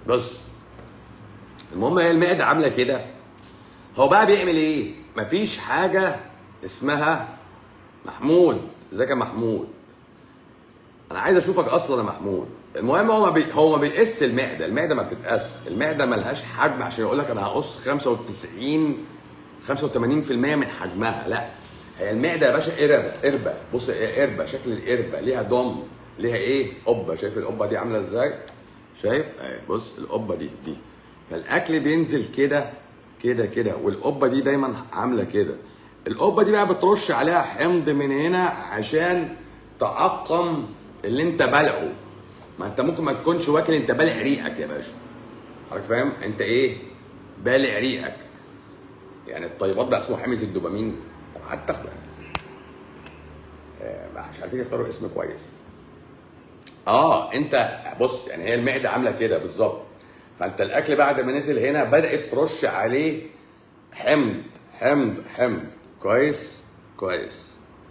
بص المهم هي المعده عامله كده هو بقى بيعمل ايه مفيش حاجه اسمها محمود ازيك يا محمود انا عايز اشوفك اصلا يا محمود المهم هو ما بي... هو ما بيقيس المعده المعده ما بتتقاس المعده ملهاش حجم عشان يقول لك انا هقص 95 85% من حجمها لا هي المعده يا باشا قربه قربه بص هي قربه شكل القربه ليها ضم ليها ايه قبه شايف القبه دي عامله ازاي شايف اهي بص القبه دي دي فالاكل بينزل كده كده كده والقبه دي دايما عامله كده القبه دي بقى بترش عليها حمض من هنا عشان تعقم اللي انت بلعه ما انت ممكن ما تكونش واكل انت بالع ريقك يا باشا حضرتك فاهم انت ايه بالع ريقك يعني الطيبات ده اسمه حمض الدوبامين طب قعدت تاخده آه، مش عارفين يختاروا اسم كويس اه انت بص يعني هي المعده عامله كده بالظبط فانت الاكل بعد ما نزل هنا بدات ترش عليه حمض حمض حمض كويس كويس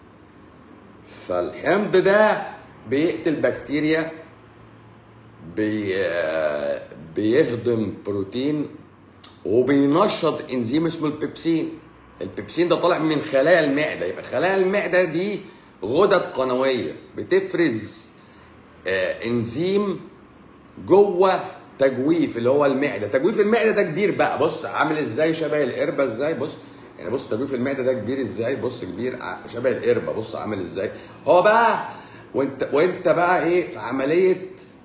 فالحمض ده بيقتل بكتيريا بي آه، بيهضم بروتين وبينشط انزيم اسمه البيبسين البيبسين ده طالع من خلايا المعده يبقى خلايا المعده دي غدد قنويه بتفرز آه، انزيم جوه تجويف اللي هو المعده تجويف المعده ده كبير بقى بص عامل ازاي شبه القربه ازاي بص يعني بص تجويف المعده ده كبير ازاي بص كبير ع- شبه القربه بص عامل ازاي هو بقى وانت وانت بقى ايه في عمليه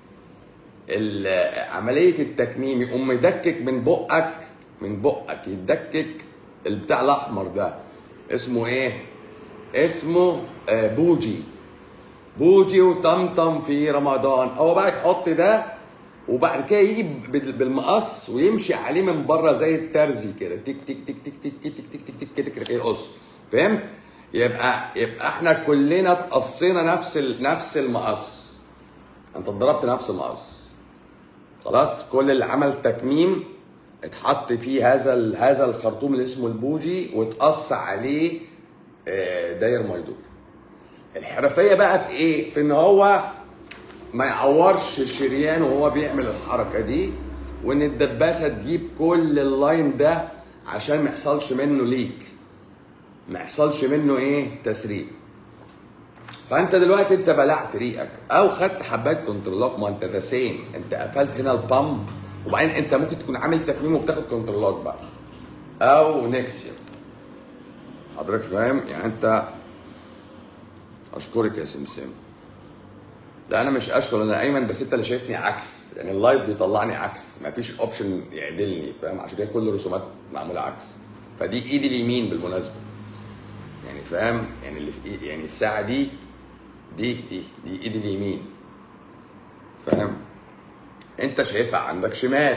ال- عمليه التكميم يقوم مدكك من بقك من بقك يدكك البتاع الاحمر ده اسمه ايه اسمه آه، بوجي بوجي وطمطم في رمضان هو بقى يحط ده وبعد كده يجي بال- بالمقص ويمشي عليه من بره زي الترزي كده تك تك تك تك تك تك تك تك تك كده كده يقص فاهم يبقى يبقى احنا كلنا اتقصينا نفس ال- نفس المقص انت اتضربت نفس المقص خلاص كل اللي عمل تكميم اتحط فيه هذا ال- هذا الخرطوم اللي اسمه البوجي واتقص عليه آه، داير ميدور الحرفيه بقى في ايه في ان هو ما يعورش الشريان وهو بيعمل الحركه دي وان الدباسه تجيب كل اللاين ده عشان ما يحصلش منه ليك ما يحصلش منه ايه تسريب فانت دلوقتي انت بلعت ريقك او خدت حبات كنترولات ما انت ده سيم انت قفلت هنا البامب وبعدين انت ممكن تكون عامل تكميم وبتاخد كنترولات بقى او نكسيا حضرتك فاهم يعني انت اشكرك يا سمسم لا انا مش اشكر انا ايمن بس انت اللي شايفني عكس يعني اللايف بيطلعني عكس مفيش اوبشن يعدلني فاهم عشان كده كل الرسومات معموله عكس فدي ايدي اليمين بالمناسبه يعني فاهم يعني اللي في ايدي يعني الساعه دي دي دي دي ايدي اليمين فاهم انت شايفها عندك شمال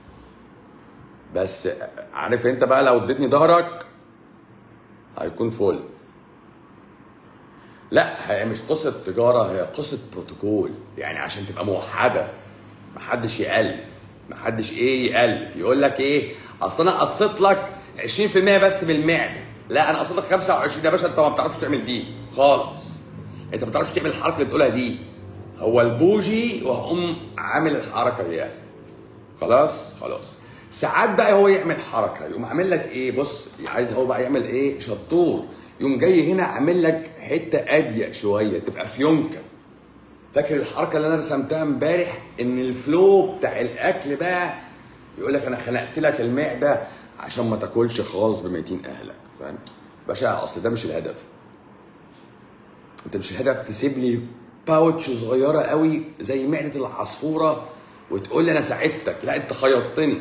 بس عارف انت بقى لو اديتني ظهرك هيكون فل لا هي مش قصة تجارة هي قصة بروتوكول يعني عشان تبقى موحدة محدش يألف محدش ايه يألف يقول لك ايه اصل انا قصيت لك 20% بس بالمعدة لا انا قصيت لك 25 يا باشا انت ما بتعرفش تعمل دي خالص انت ما بتعرفش تعمل الحركة اللي بتقولها دي هو البوجي وهقوم عامل الحركة دي خلاص خلاص ساعات بقى هو يعمل حركه يقوم عامل لك ايه بص عايز هو بقى يعمل ايه شطور يقوم جاي هنا عامل لك حته اضيق شويه تبقى فيونكه فاكر الحركه اللي انا رسمتها امبارح ان الفلو بتاع الاكل بقى يقول لك انا خنقت لك المعده عشان ما تاكلش خالص ب 200 اهلك فاهم باشا اصل ده مش الهدف انت مش الهدف تسيب لي باوتش صغيره قوي زي معده العصفوره وتقول لي انا ساعدتك لا انت خيطتني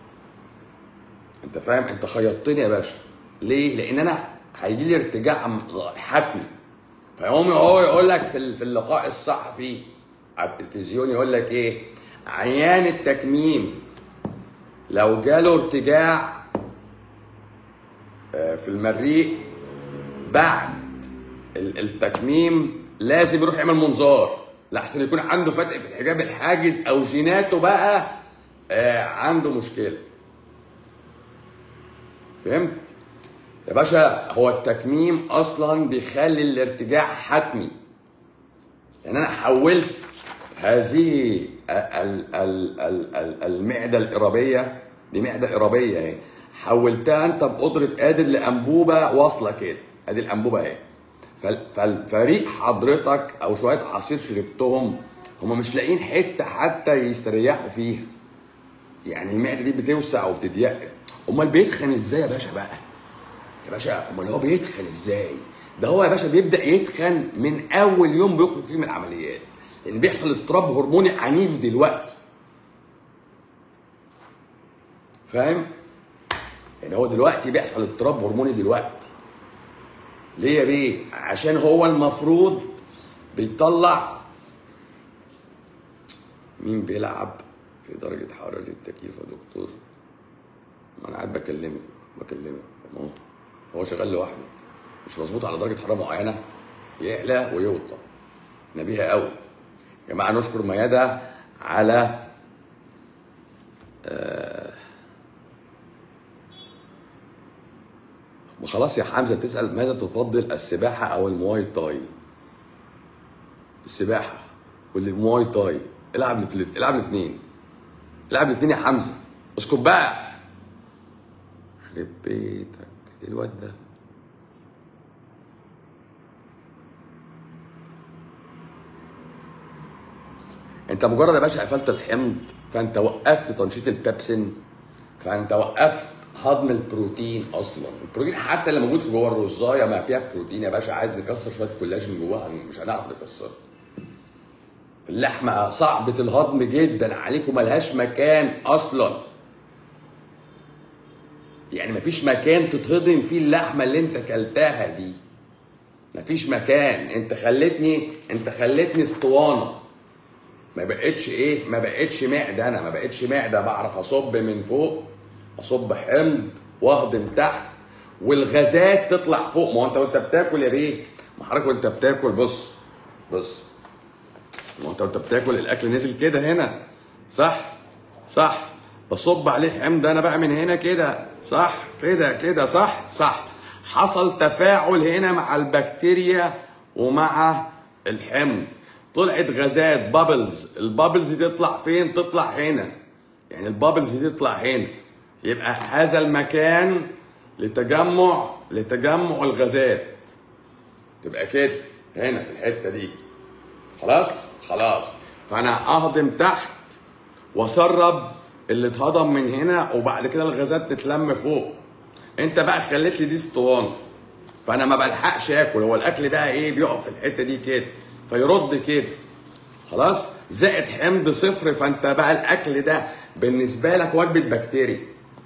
انت فاهم انت خيطتني يا باشا ليه لان انا هيجي لي ارتجاع حتمي فيقوم هو يقول لك في ال- في اللقاء الصحفي على التلفزيون يقول لك ايه عيان التكميم لو جاله ارتجاع آه، في المريء بعد ال- التكميم لازم يروح يعمل منظار لحسن يكون عنده فتق في الحجاب الحاجز او جيناته بقى آه، عنده مشكله فهمت يا باشا هو التكميم اصلا بيخلي الارتجاع حتمي يعني انا حولت هذه ال- ال- ال- ال- المعده الارابيه دي معده ارابيه اهي حولتها انت بقدره قادر لانبوبه واصله كده ادي الانبوبه اهي فال- فالفريق حضرتك او شويه عصير شربتهم هم مش لاقيين حته حتى يستريحوا فيها يعني المعده دي بتوسع وبتضيق امال بيتخن ازاي يا باشا بقى يا باشا امال هو بيتخن ازاي ده هو يا باشا بيبدا يتخن من اول يوم بيخرج فيه من العمليات لان بيحصل اضطراب هرموني عنيف دلوقتي فاهم يعني هو دلوقتي بيحصل اضطراب هرموني دلوقتي ليه يا بيه عشان هو المفروض بيطلع مين بيلعب في درجة حرارة التكييف يا دكتور ما انا قاعد بكلمك بكلمك ما هو هو شغال لوحده مش مظبوط على درجة حرارة معينة يعلى ويوطى نبيهة قوي يا جماعة نشكر ميادة على ما خلاص يا حمزه تسال ماذا تفضل السباحه او المواي تاي السباحه والمواي تاي العب في العب الاثنين العب الاثنين يا حمزه اسكت بقى خرب بيتك ايه الواد ده انت مجرد يا باشا قفلت الحمض فانت وقفت تنشيط البيبسين فانت وقفت هضم البروتين اصلا البروتين حتى اللي موجود في جوه الرزايه ما فيها بروتين يا باشا عايز نكسر شويه كولاجين جواها مش هنعرف نكسرها اللحمه صعبه الهضم جدا عليك وملهاش مكان اصلا يعني مفيش مكان تتهضم فيه اللحمه اللي انت كلتها دي مفيش مكان انت خلتني انت خلتني اسطوانه ما بقتش ايه ما بقتش معده انا ما بقتش معده بعرف اصب من فوق اصب حمض واهضم تحت والغازات تطلع فوق ما هو انت وانت بتاكل يا بيه ما حضرتك وانت بتاكل بص بص ما هو انت وانت بتاكل الاكل نزل كده هنا صح صح بصب عليه حمض انا بقى من هنا كده صح كده كده صح صح حصل تفاعل هنا مع البكتيريا ومع الحمض طلعت غازات بابلز البابلز دي تطلع فين تطلع هنا يعني البابلز دي تطلع هنا يبقى هذا المكان لتجمع لتجمع الغازات تبقى كده هنا في الحته دي خلاص خلاص فانا اهضم تحت واسرب اللي اتهضم من هنا وبعد كده الغازات تتلم فوق انت بقى خليت لي دي اسطوانه فانا ما بلحقش اكل هو الاكل بقى ايه بيقف في الحته دي كده فيرد كده خلاص زائد حمض صفر فانت بقى الاكل ده بالنسبه لك وجبه بكتيريا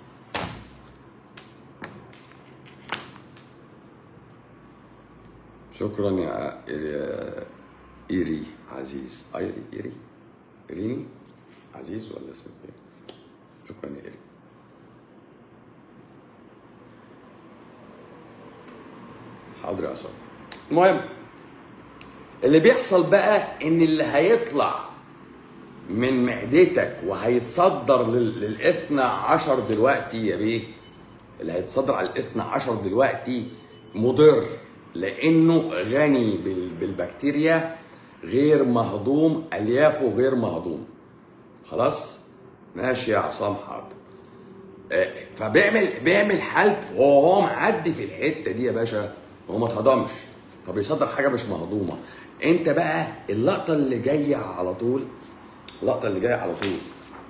شكرا يا يا ايري عزيز ايري ايري ايريني عزيز ولا اسمك ايه شكرا يا ايري حاضر يا عصام المهم اللي بيحصل بقى ان اللي هيطلع من معدتك وهيتصدر لل- للاثنى عشر دلوقتي يا بيه اللي هيتصدر على الاثنى عشر دلوقتي مضر لانه غني بال- بالبكتيريا غير مهضوم اليافه غير مهضوم خلاص ماشي يا عصام حاضر آه، فبيعمل بيعمل حالته هو هو معدي في الحته دي يا باشا هو ما اتهضمش فبيصدر حاجه مش مهضومه انت بقى اللقطه اللي جايه على طول اللقطه اللي جايه على طول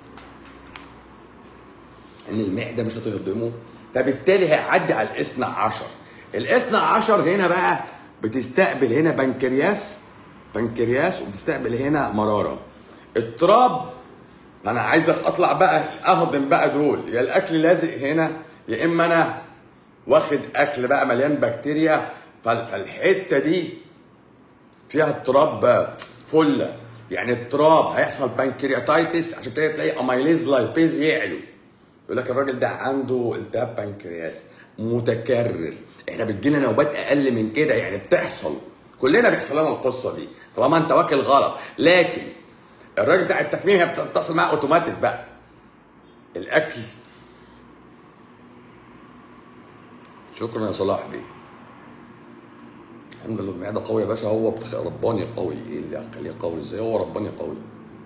ان المعده مش هتهضمه فبالتالي هيعدي على الاثنى عشر الاثنى عشر هنا بقى بتستقبل هنا بنكرياس بنكرياس وبتستقبل هنا مراره اضطراب انا عايزك اطلع بقى اهضم بقى دول يا الاكل لازق هنا يا اما انا واخد اكل بقى مليان بكتيريا فال- فالحته دي فيها اضطراب فله يعني اضطراب هيحصل بانكرياتايتس عشان كده تلاقي اميليز لايبيز يعلو يقول لك الراجل ده عنده التهاب بنكرياس متكرر احنا بتجيلنا نوبات اقل من كده يعني بتحصل كلنا بيحصل لنا القصه دي طالما انت واكل غلط لكن الراجل بتاع التكميم هي بتتصل معاه اوتوماتيك بقى الاكل شكرا يا صلاح بيه الحمد لله المعده قوي يا باشا هو بتخ... رباني قوي ايه اللي هخليه قوي ازاي هو رباني قوي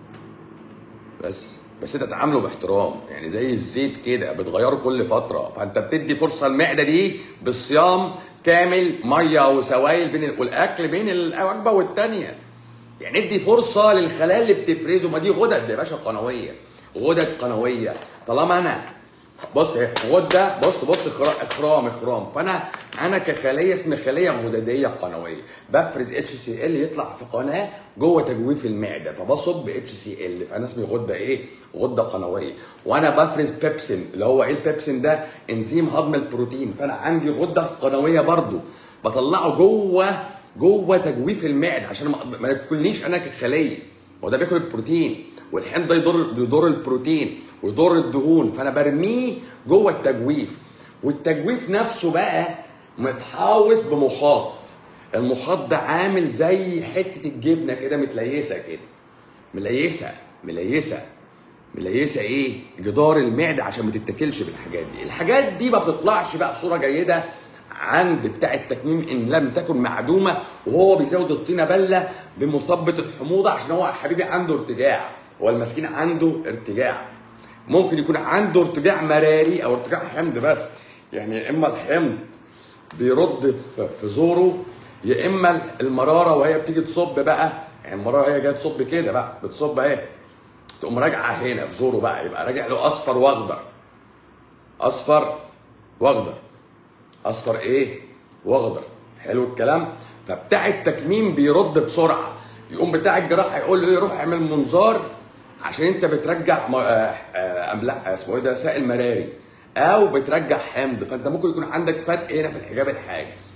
بس بس انت تعامله باحترام يعني زي الزيت كده بتغيره كل فتره فانت بتدي فرصه المعده دي بالصيام كامل ميه وسوائل بين ال- والاكل بين الوجبه والتانيه يعني ادي فرصه للخلايا اللي بتفرزه ما دي غدد يا باشا قنويه غدد قنويه طالما انا بص اهي غده بص بص إخرا- اخرام اخرام فانا انا كخليه اسمي خليه غدديه قنويه بفرز اتش سي ال يطلع في قناه جوه تجويف المعده فبصب اتش سي ال فانا اسمي غده ايه؟ غده قنويه وانا بفرز بيبسين اللي هو ايه البيبسين ده؟ انزيم هضم البروتين فانا عندي غده قنويه برضو بطلعه جوه جوه تجويف المعده عشان ما ما ياكلنيش انا كخليه هو ده بياكل البروتين والحين ده يضر يضر البروتين ويضر الدهون فانا برميه جوه التجويف والتجويف نفسه بقى متحاوط بمخاط المخاط ده عامل زي حته الجبنه كده متليسه كده مليسه مليسه مليسه ايه جدار المعده عشان ما تتاكلش بالحاجات دي الحاجات دي ما بتطلعش بقى بصوره جيده عند بتاع التكميم ان لم تكن معدومه وهو بيزود الطينه بله بمثبط الحموضه عشان هو حبيبي عنده ارتجاع هو المسكين عنده ارتجاع ممكن يكون عنده ارتجاع مراري او ارتجاع حمض بس يعني يا اما الحمض بيرد في في زوره يا اما المراره وهي بتيجي تصب بقى يعني المراره هي جايه تصب كده بقى بتصب اهي تقوم راجعه هنا في زوره بقى يبقى راجع له اصفر واخضر اصفر واخضر اصفر ايه واخضر حلو الكلام فبتاع التكميم بيرد بسرعه يقوم بتاع الجراحه يقول له ايه روح اعمل منظار عشان انت بترجع م- آه، آه، املاح اسمه ايه ده سائل مراري او بترجع حمض فانت ممكن يكون عندك فتق هنا في الحجاب الحاجز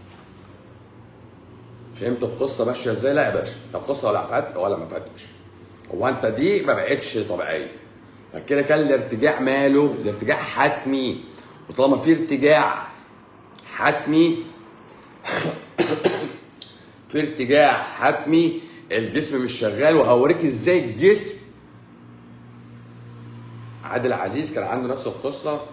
فهمت القصه ماشيه ازاي لا يا باشا لا القصه ولا فتق ولا ما فتقش هو انت دي ما بقتش طبيعيه فكده كان الارتجاع ماله الارتجاع حتمي وطالما في ارتجاع حتمي في ارتجاع حتمي الجسم مش شغال وهوريك ازاي الجسم عادل عزيز كان عنده نفس القصه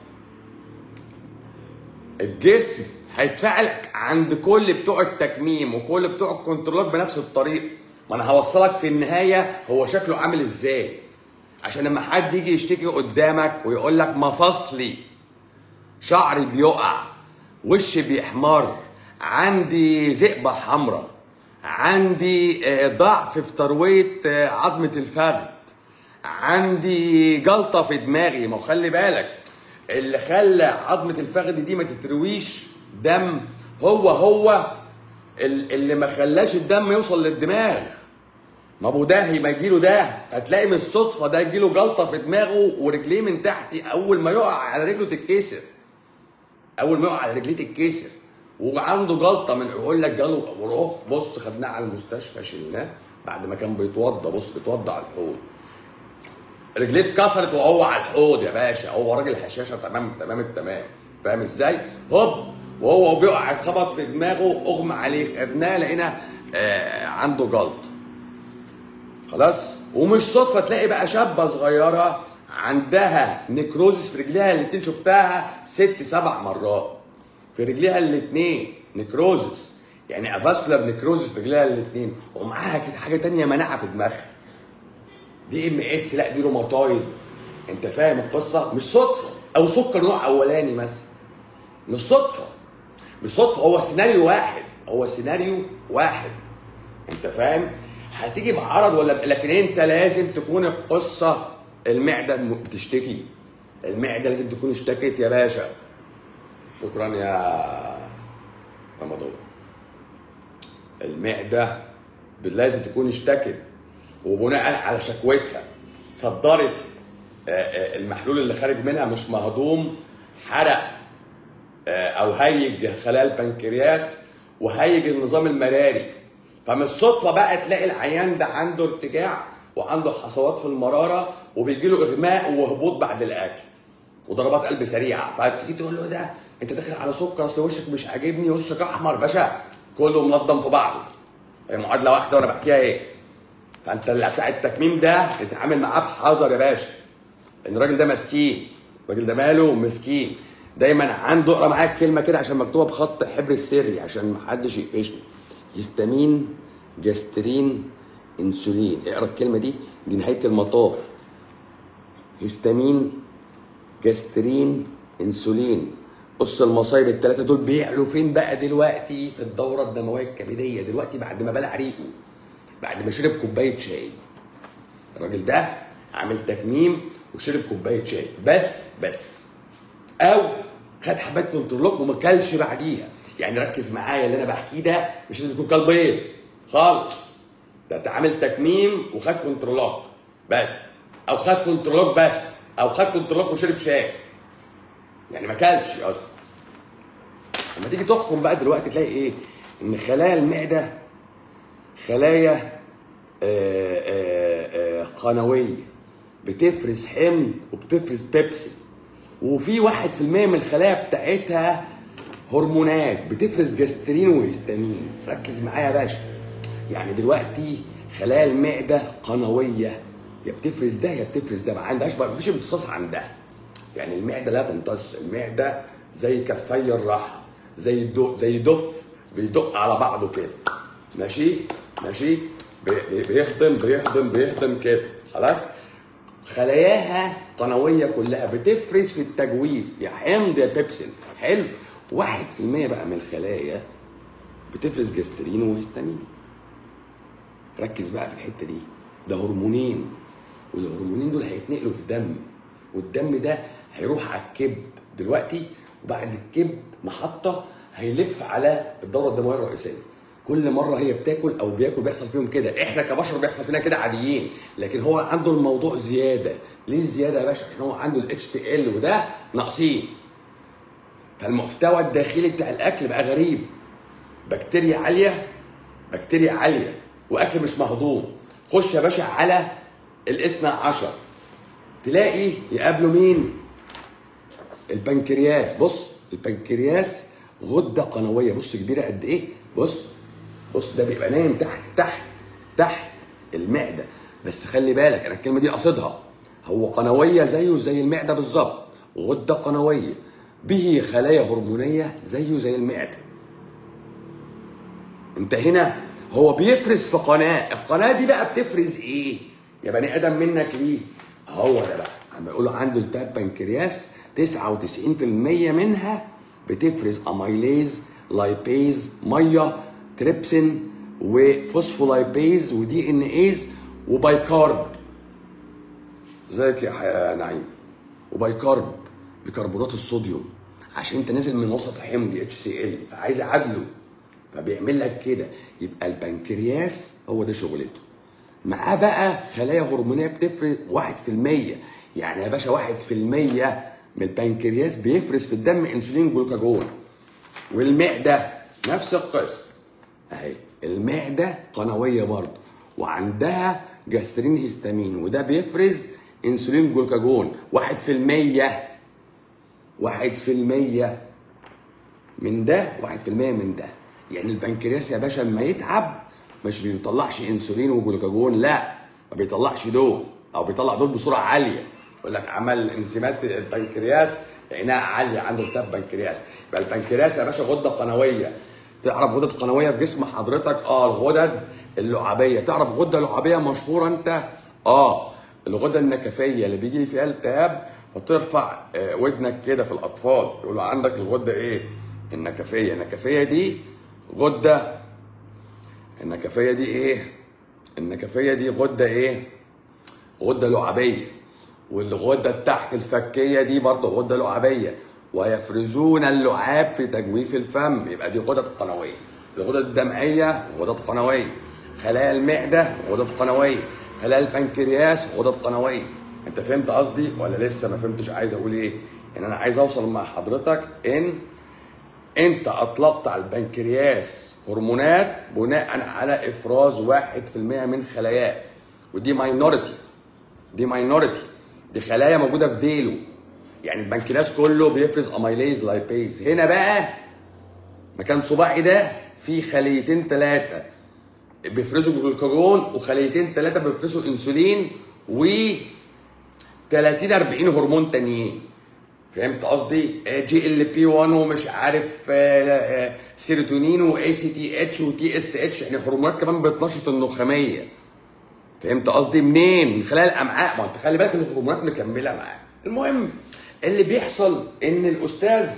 الجسم هيتفعل عند كل بتوع التكميم وكل بتوع الكنترولات بنفس الطريقه ما انا هوصلك في النهايه هو شكله عامل ازاي عشان لما حد يجي يشتكي قدامك ويقول لك مفاصلي شعري بيقع وشي بيحمر عندي ذئبة حمراء عندي آه، ضعف في تروية آه، عظمة الفخذ عندي جلطة في دماغي ما هو خلي بالك اللي خلى عظمة الفخذ دي ما تترويش دم هو هو ال- اللي ما خلاش الدم يوصل للدماغ ما ابو ده ما يجيله ده هتلاقي من الصدفه ده يجيله جلطه في دماغه ورجليه من تحت اول ما يقع على رجله تتكسر اول ما يقع على رجليه تتكسر وعنده جلطه من يقول لك جاله وروح بص خدناه على المستشفى شلناه بعد ما كان بيتوضى بص بيتوضى على الحوض رجليه اتكسرت وهو على الحوض يا باشا هو راجل هشاشه تمام تمام التمام فاهم ازاي؟ هوب وهو بيقع اتخبط في دماغه اغمى عليه خدناه لقينا آه عنده جلطه خلاص ومش صدفه تلاقي بقى شابه صغيره عندها نكروزس في رجليها الاتنين شفتها ست سبع مرات في رجليها الاتنين نكروزس يعني افاسكولار نكروزس في رجليها الاتنين ومعاها كده حاجه تانية مناعه في دماغها دي ام اس لا دي روماتويد انت فاهم القصه مش صدفه او سكر نوع اولاني مثلا مش صدفه مش صدفه هو سيناريو واحد هو سيناريو واحد انت فاهم هتيجي بعرض ولا لكن انت لازم تكون القصه المعده م- بتشتكي المعده لازم تكون اشتكت يا باشا شكرا يا رمضان المعده لازم تكون اشتكت وبناء على شكوتها صدرت آه، آه، المحلول اللي خارج منها مش مهضوم حرق آه، او هيج خلايا البنكرياس وهيج النظام المراري فمش صدفه بقى تلاقي العيان ده عنده ارتجاع وعنده حصوات في المراره وبيجي له اغماء وهبوط بعد الاكل وضربات قلب سريعه فتيجي تقول له ده انت داخل على سكر اصل وشك مش عاجبني وشك احمر باشا كله منظم في بعضه هي معادله واحده وانا بحكيها ايه فانت اللي بتاع التكميم ده تتعامل معاه بحذر يا باشا ان الراجل ده مسكين الراجل ده ماله مسكين دايما عنده اقرا معايا الكلمه كده عشان مكتوبه بخط حبر السري عشان محدش يقفشني هيستامين جاسترين انسولين اقرا الكلمه دي دي نهايه المطاف هيستامين جاسترين انسولين بص المصايب الثلاثه دول بيعلوا فين بقى دلوقتي في الدوره الدمويه الكبديه دلوقتي بعد ما بلع ريقه بعد ما شرب كوبايه شاي الراجل ده عامل تكميم وشرب كوبايه شاي بس بس او خد حبات كنترولوك وما كلش بعديها يعني ركز معايا اللي انا بحكيه ده مش لازم تكون كلب بيض خالص ده انت عامل تكميم وخد كنترولوك بس او خد كنترولوك بس او خد كنترولوك وشرب شاي يعني ما كلش اصلا لما تيجي تحكم بقى دلوقتي تلاقي ايه ان خلايا المعده خلايا آه، آه، آه، قنويه بتفرز حمض وبتفرز بيبسي وفي واحد في المية من الخلايا بتاعتها هرمونات بتفرز جاسترين وهيستامين ركز معايا يا باشا يعني دلوقتي خلايا المعده قنويه يا بتفرز ده يا بتفرز ده ما عندهاش ما فيش امتصاص عندها يعني المعده لا تمتص المعده زي كفي الرحم زي دو زي دف بيدق على بعضه كده ماشي ماشي بي- بي- بيهضم بيهضم بيهضم كده خلاص خلاياها قنويه كلها بتفرز في التجويف يا حمض يا بيبسين حلو واحد في المية بقى من الخلايا بتفرز جاسترين وهيستامين ركز بقى في الحته دي ده هرمونين والهرمونين دول هيتنقلوا في دم والدم ده هيروح على الكبد دلوقتي وبعد الكبد محطه هيلف على الدوره الدمويه الرئيسيه كل مره هي بتاكل او بياكل بيحصل فيهم كده احنا كبشر بيحصل فينا كده عاديين لكن هو عنده الموضوع زياده ليه زياده يا باشا عشان هو عنده الاتش سي ال وده ناقصين فالمحتوى الداخلي بتاع الاكل بقى غريب بكتيريا عاليه بكتيريا عاليه واكل مش مهضوم خش يا باشا على الاثنى عشر تلاقي يقابله مين البنكرياس بص البنكرياس غده قنويه بص كبيره قد ايه بص بص ده بيبقى نايم تحت تحت تحت المعده بس خلي بالك انا الكلمه دي قصدها هو قنويه زيه زي المعده بالظبط غده قنويه به خلايا هرمونيه زيه زي المعده انت هنا هو بيفرز في قناه القناه دي بقى بتفرز ايه يا بني ادم منك ليه هو ده بقى عم يقولوا عنده التهاب بنكرياس 99% منها بتفرز اميليز لايبيز ميه تريبسين وفوسفولايبيز ودي ان ايز وبايكارب ازيك يا يا نعيم وبايكارب بكربونات الصوديوم عشان انت نازل من وسط حمضي اتش سي ال فعايز اعادله فبيعمل لك كده يبقى البنكرياس هو ده شغلته معاه بقى خلايا هرمونيه بتفرز 1% يعني يا باشا 1% من البنكرياس بيفرز في الدم انسولين جلوكاجون والمعده نفس القصه اهي المعده قنويه برضه وعندها جاسترين هيستامين وده بيفرز انسولين جلوكاجون 1% 1% من ده 1% من ده يعني البنكرياس يا باشا لما يتعب مش بيطلعش انسولين وجلوكاجون لا ما بيطلعش دول او بيطلع دول بسرعه عاليه يقول لك عمل انزيمات البنكرياس لقيناها عاليه عنده التهاب بنكرياس يبقى البنكرياس يا باشا غده قنويه تعرف غدد قنويه في جسم حضرتك اه الغدد اللعابيه تعرف غده لعابيه مشهوره انت اه الغده النكفيه اللي بيجي فيها التهاب فترفع آه، ودنك كده في الاطفال يقولوا عندك الغده ايه النكفيه النكفيه دي غده النكفيه دي ايه النكفيه دي غده ايه غده لعابيه والغده تحت الفكيه دي برضه غده لعابيه ويفرزون اللعاب في تجويف الفم يبقى دي غدد قنويه الغدد الدمعيه غدد قنويه خلايا المعده غدد قنويه خلايا البنكرياس غدد قنويه انت فهمت قصدي ولا لسه ما فهمتش عايز اقول ايه يعني انا عايز اوصل مع حضرتك ان انت اطلقت على البنكرياس هرمونات بناء على افراز 1% من خلاياه ودي ماينورتي دي ماينورتي دي خلايا موجوده في ديله يعني البنكرياس كله بيفرز اميليز لايبيز هنا بقى مكان صباعي ده في خليتين ثلاثه بيفرزوا جلوكاجون وخليتين ثلاثه بيفرزوا انسولين و 30 40 هرمون تانيين فهمت قصدي جي ال بي 1 ومش عارف آه، آه، سيروتونين واي سي تي اتش وتي اس اتش يعني هرمونات كمان بتنشط النخاميه فهمت قصدي منين من خلال الامعاء ما انت خلي بالك ان الهرمونات مكمله معاه المهم اللي بيحصل ان الاستاذ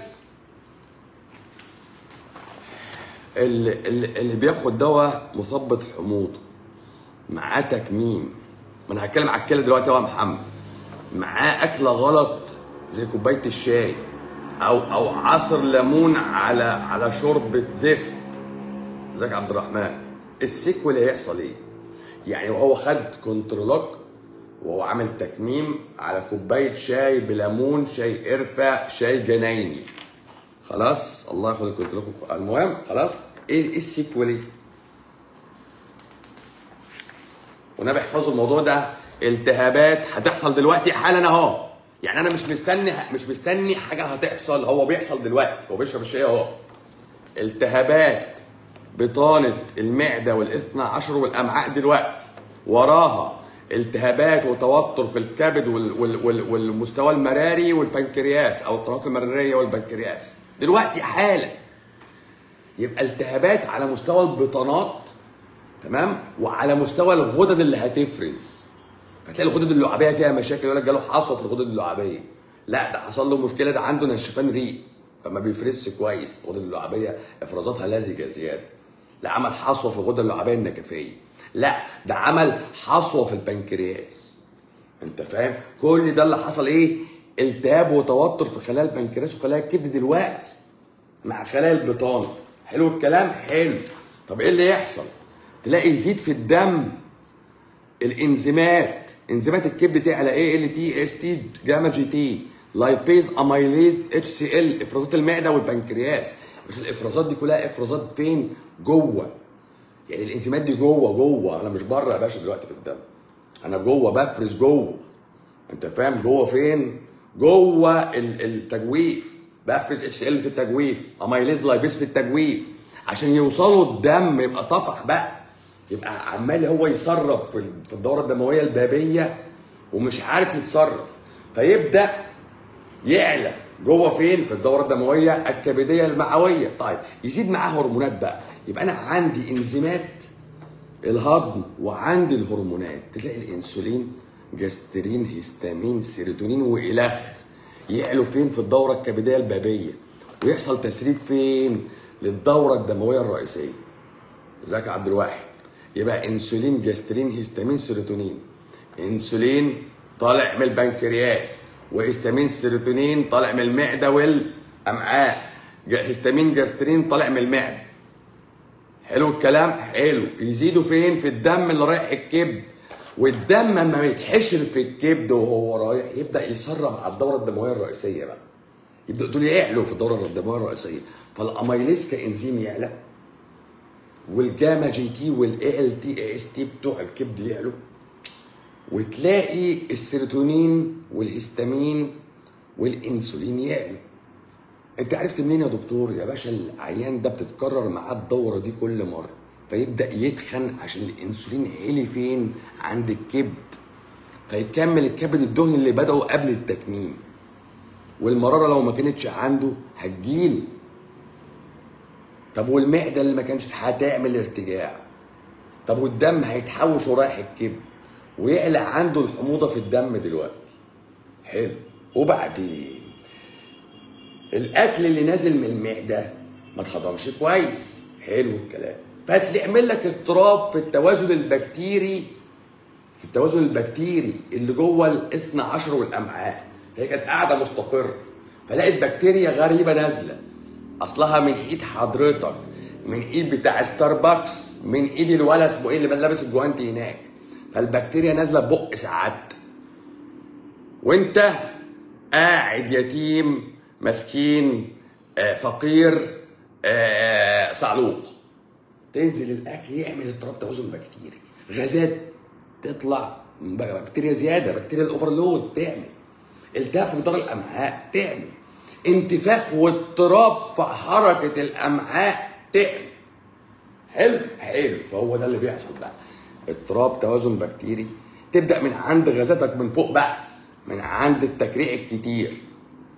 اللي, اللي اللي بياخد دواء مثبط حموضه معاه تكميم ما انا هتكلم على الكلى دلوقتي يا محمد معاه اكله غلط زي كوبايه الشاي او او عصر ليمون على على شوربه زفت ازيك يا عبد الرحمن السيكوال هيحصل ايه؟ يعني وهو خد كنترولوك وهو عامل تكميم على كوبايه شاي بليمون شاي قرفه شاي جنايني خلاص الله ياخد الكنترولوك المهم خلاص ايه ايه السيكوال ايه؟ ونبي احفظوا الموضوع ده التهابات هتحصل دلوقتي حالا اهو يعني انا مش مستني مش مستني حاجه هتحصل هو بيحصل دلوقتي هو بيشرب الشاي اهو التهابات بطانه المعده والاثنى عشر والامعاء دلوقتي وراها التهابات وتوتر في الكبد وال وال وال والمستوى المراري والبنكرياس او القنوات المراريه والبنكرياس دلوقتي حالا يبقى التهابات على مستوى البطانات تمام وعلى مستوى الغدد اللي هتفرز هتلاقي الغدد اللعابيه فيها مشاكل يقول لك جاله حصوه في الغدد اللعابيه لا ده حصل له مشكله ده عنده نشفان ريق فما بيفرزش كويس الغدد اللعابيه افرازاتها لزجه زياده لا عمل حصوه في الغدد اللعابيه النكفيه لا ده عمل حصوه في البنكرياس انت فاهم كل ده اللي حصل ايه التهاب وتوتر في خلايا البنكرياس وخلايا الكبد دلوقتي مع خلايا البطانه حلو الكلام حلو طب ايه اللي يحصل تلاقي يزيد في الدم الانزيمات انزيمات الكبد تعلى ايه ال تي اس تي جاما جي تي لايبيز اميليز اتش سي ال افرازات المعده والبنكرياس مش الافرازات دي كلها افرازات فين جوه يعني الانزيمات دي جوه جوه انا مش بره يا باشا دلوقتي في الدم انا جوه بفرز جوه انت فاهم جوه فين جوه ال- التجويف بفرز اتش ال في التجويف اميليز لايبيز في التجويف عشان يوصلوا الدم يبقى طفح بقى يبقى عمال هو يصرف في في الدوره الدمويه البابيه ومش عارف يتصرف فيبدا يعلى جوه فين في الدوره الدمويه الكبديه المعويه طيب يزيد معاه هرمونات بقى يبقى انا عندي انزيمات الهضم وعندي الهرمونات تلاقي الانسولين جاسترين هيستامين سيروتونين والخ يعلوا فين في الدوره الكبديه البابيه ويحصل تسريب فين للدوره الدمويه الرئيسيه ازيك يا عبد الواحد يبقى انسولين جاسترين هيستامين سيروتونين انسولين طالع من البنكرياس وهيستامين سيروتونين طالع من المعده والامعاء جا- هيستامين جاسترين طالع من المعده حلو الكلام حلو يزيدوا فين في الدم اللي رايح الكبد والدم لما يتحشر في الكبد وهو رايح يبدا يسرب على الدوره الدمويه الرئيسيه بقى يبدا دول يعلوا في الدوره الدمويه الرئيسيه فالاميليز كانزيم يعلى والجاما جي تي والاي ال تي اي اس تي بتوع الكبد يعلوا وتلاقي السيروتونين والهستامين والانسولين يعلوا انت عرفت منين يا دكتور يا باشا العيان ده بتتكرر معاه الدوره دي كل مره فيبدا يتخن عشان الانسولين عالي فين عند الكبد فيكمل الكبد الدهن اللي بدأوا قبل التكميم والمراره لو ما كانتش عنده هتجيله طب والمعده اللي ما كانش هتعمل ارتجاع طب والدم هيتحوش ورايح الكبد ويعلى عنده الحموضه في الدم دلوقتي حلو وبعدين الاكل اللي نازل من المعده ما اتهضمش كويس حلو الكلام فهتعمل لك اضطراب في التوازن البكتيري في التوازن البكتيري اللي جوه الاثنى عشر والامعاء فهي كانت قاعده مستقره فلقيت بكتيريا غريبه نازله اصلها من ايد حضرتك من ايد بتاع ستاربكس من ايد الولد اسمه ايه اللي لابس الجوانتي هناك فالبكتيريا نازله ببق سعادتك وانت قاعد يتيم مسكين آه، فقير آه، صعلوق تنزل الاكل يعمل اضطراب توازن بكتيري غازات تطلع بكتيريا زياده بكتيريا الاوفرلود تعمل التهاب في جدار الامعاء تعمل انتفاخ واضطراب في حركه الامعاء تعمل حلو حلو فهو ده اللي بيحصل بقى اضطراب توازن بكتيري تبدا من عند غازاتك من فوق بقى من عند التكريع الكتير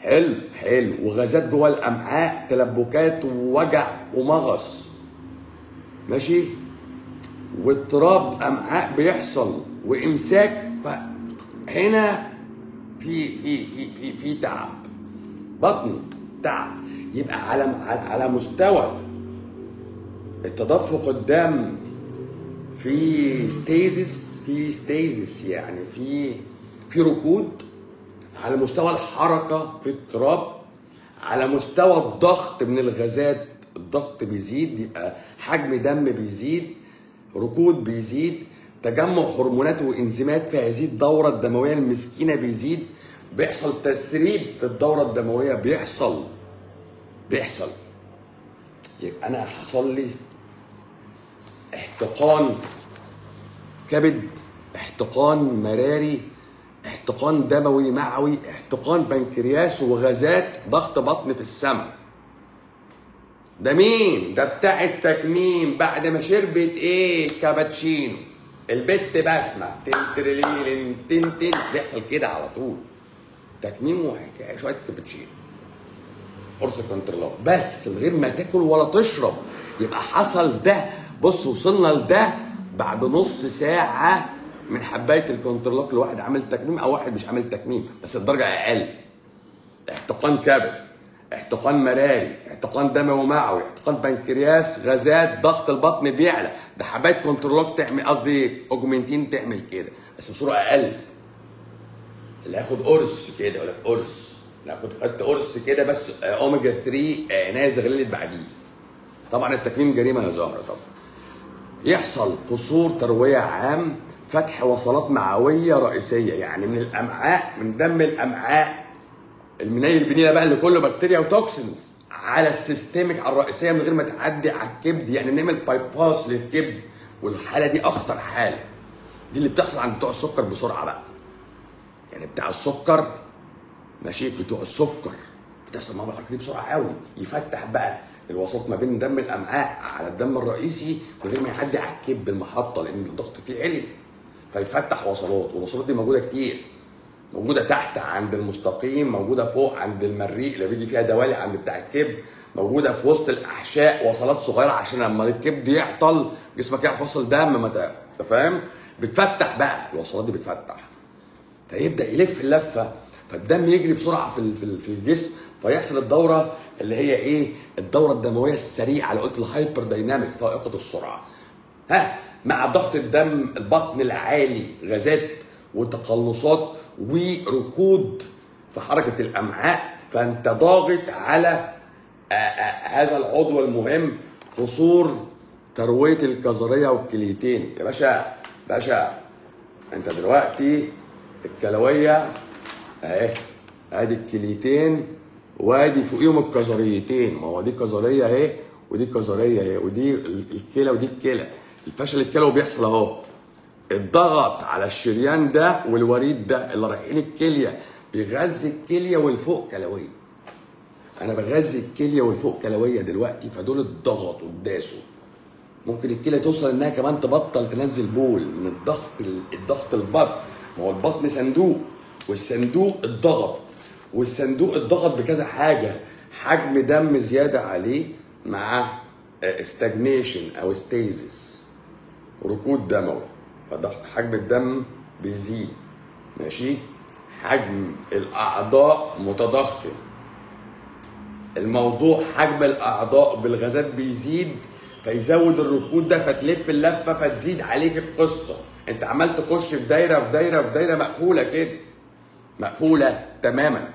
حلو حلو وغازات جوه الامعاء تلبكات ووجع ومغص ماشي واضطراب امعاء بيحصل وامساك فهنا في في في في في تعب بطن تعب يبقى على على مستوى التدفق الدم في ستيزس في ستيزس يعني في في ركود على مستوى الحركة في اضطراب على مستوى الضغط من الغازات الضغط بيزيد يبقى حجم دم بيزيد ركود بيزيد تجمع هرمونات وانزيمات في هذه الدورة الدموية المسكينة بيزيد بيحصل تسريب في الدورة الدموية بيحصل بيحصل يبقى أنا حصل لي احتقان كبد احتقان مراري احتقان دموي معوي احتقان بنكرياس وغازات ضغط بطن في السماء ده مين ده بتاع التكميم بعد ما شربت ايه كابتشينو البت بسمة تنترلين تن تن بيحصل كده على طول تكميم وحكايه شويه كابتشينو قرص كونترلوك بس من غير ما تاكل ولا تشرب يبقى حصل ده بص وصلنا لده بعد نص ساعه من حبايه الكونترلوك لواحد عامل تكميم او واحد مش عامل تكميم بس الدرجه اقل احتقان كبد احتقان مراري احتقان دموي معوي احتقان بنكرياس غازات ضغط البطن بيعلى ده حبايه كونترلوك تعمل قصدي اوجمنتين تعمل كده بس بصوره اقل اللي هياخد قرص كده يقول لك قرص لا كنت خدت قرص كده بس اوميجا 3 عنايه زغللت بعديه طبعا التكميم جريمه يا زهره طبعا يحصل قصور ترويه عام فتح وصلات معويه رئيسيه يعني من الامعاء من دم الامعاء المنيل البنيله بقى اللي كله بكتيريا وتوكسينز على السيستمك على الرئيسيه من غير ما تعدي على الكبد يعني نعمل باي باس للكبد والحاله دي اخطر حاله دي اللي بتحصل عند بتوع السكر بسرعه بقى يعني بتاع السكر ماشي بتوع السكر بتحصل معاهم الحركه دي بسرعه قوي يفتح بقى الوسط ما بين دم الامعاء على الدم الرئيسي من غير ما يعدي على الكبد المحطه لان الضغط فيه عالي فيفتح وصلات والوصلات دي موجوده كتير موجوده تحت عند المستقيم موجوده فوق عند المريء اللي بيجي فيها دوالي عند بتاع الكبد موجوده في وسط الاحشاء وصلات صغيره عشان لما الكبد يعطل جسمك يعرف يوصل دم ما انت فاهم بتفتح بقى الوصلات دي بتفتح فيبدا يلف اللفه فالدم يجري بسرعه في في الجسم فيحصل الدوره اللي هي ايه الدوره الدمويه السريعه اللي قلت الهايبر دايناميك فائقه السرعه ها مع ضغط الدم البطن العالي غازات وتقلصات وركود في حركه الامعاء فانت ضاغط على هذا العضو المهم قصور ترويه الكظريه والكليتين يا باشا باشا انت دلوقتي الكلويه اهي ادي الكليتين وادي فوقيهم الكظريتين ما هو دي كظريه اهي ودي كظريه اهي ودي الكلى ودي الكلى الفشل الكلوي بيحصل اهو الضغط على الشريان ده والوريد ده اللي رايحين الكليه بيغذي الكليه والفوق كلويه انا بغذي الكليه والفوق كلويه دلوقتي فدول اتضغطوا اتداسوا ممكن الكليه توصل انها كمان تبطل تنزل بول من الضغط الضغط البطن ما هو البطن صندوق والصندوق اتضغط والصندوق اتضغط بكذا حاجه حجم دم زياده عليه مع استجنيشن او ستيزس ركود دموي فضغط حجم الدم بيزيد ماشي حجم الاعضاء متضخم الموضوع حجم الاعضاء بالغازات بيزيد فيزود الركود ده فتلف اللفه فتزيد عليك القصه انت عمال تخش في دايره في دايره في دايره مقفوله كده مقفوله تماما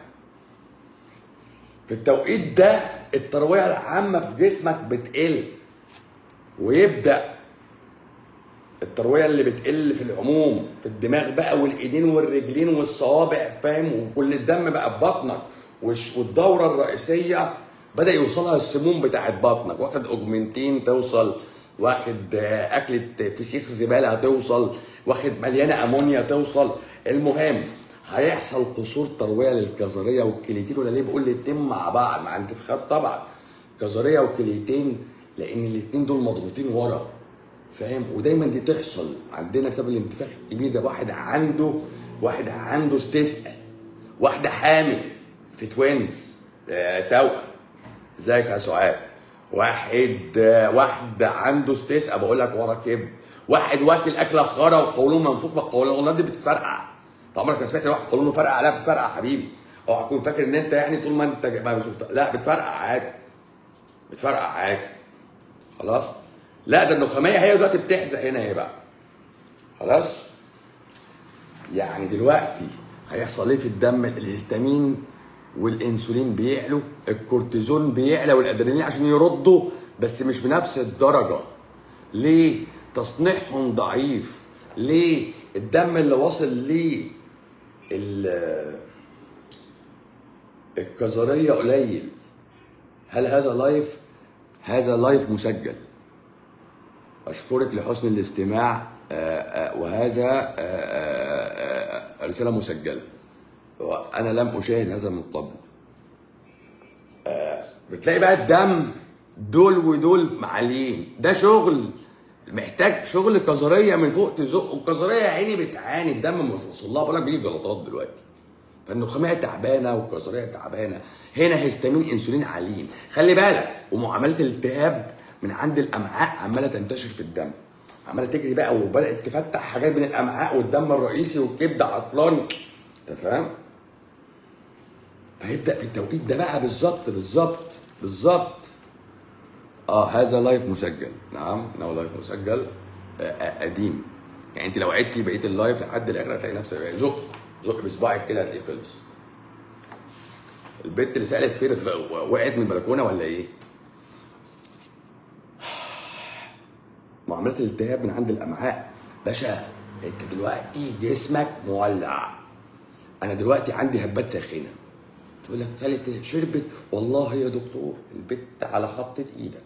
في التوقيت ده الترويه العامه في جسمك بتقل ويبدا الترويه اللي بتقل في العموم في الدماغ بقى والايدين والرجلين والصوابع فاهم وكل الدم بقى في بطنك والدوره الرئيسيه بدا يوصلها السموم بتاعت بطنك واخد اوجمنتين توصل واخد اكله فسيخ زباله هتوصل واخد مليانه امونيا توصل المهم هيحصل قصور ترويه للكظريه والكليتين ولا ليه بقول الاتنين مع بعض مع انتفاخات طبعا كظريه وكليتين لان الاتنين دول مضغوطين ورا فاهم ودايما دي تحصل عندنا بسبب الانتفاخ الكبير ده واحد عنده واحد عنده استسقاء واحده حامل في توينز آه، توأم ازيك يا سعاد واحد آه، واحد عنده استسقى بقول لك ورا كبد واحد واكل اكله خرا وقولون منفوخ ما القولونات دي بتتفرقع انت عمرك ما سمعت واحد قولونه فرقع لا بتفرقع يا حبيبي اوعى تكون فاكر ان انت يعني طول ما انت ما بتفت- لا بتفرقع عادي بتفرقع عادي خلاص لا ده النخاميه هي دلوقتي بتحزق هنا ايه بقى خلاص يعني دلوقتي هيحصل ايه في الدم الهستامين والانسولين بيعلوا الكورتيزون بيعلى والادرينالين عشان يردوا بس مش بنفس الدرجه ليه تصنيعهم ضعيف ليه الدم اللي واصل ليه ال- الكظريه قليل هل هذا لايف هذا لايف مسجل اشكرك لحسن الاستماع آه، آه، وهذا آه، آه، آه، رساله مسجله وانا لم اشاهد هذا من قبل آه، بتلاقي بقى الدم دول ودول معالين ده شغل محتاج شغل كظريه من فوق تزق والكظريه يا عيني بتعاني الدم مش واصل لها بقول لك بيجي جلطات دلوقتي فالنخاميه تعبانه والكظريه تعبانه هنا هيستامين انسولين عاليين خلي بالك ومعامله الالتهاب من عند الامعاء عماله تنتشر في الدم عماله تجري بقى وبدات تفتح حاجات بين الامعاء والدم الرئيسي والكبد عطلان انت فاهم؟ فيبدا في التوقيت ده بقى بالظبط بالظبط بالظبط اه هذا لايف مسجل نعم انه لايف مسجل آه آه قديم يعني انت لو عدتي بقيه اللايف لحد الاخر هتلاقي نفسك يعني زق زق بصباعك كده هتلاقيه خلص البت اللي سالت فين وقعت من البلكونه ولا ايه؟ معاملات الالتهاب من عند الامعاء باشا انت دلوقتي جسمك مولع انا دلوقتي عندي هبات ساخنه تقول لك كلت إيه؟ شربت والله يا دكتور البت على حطة ايدك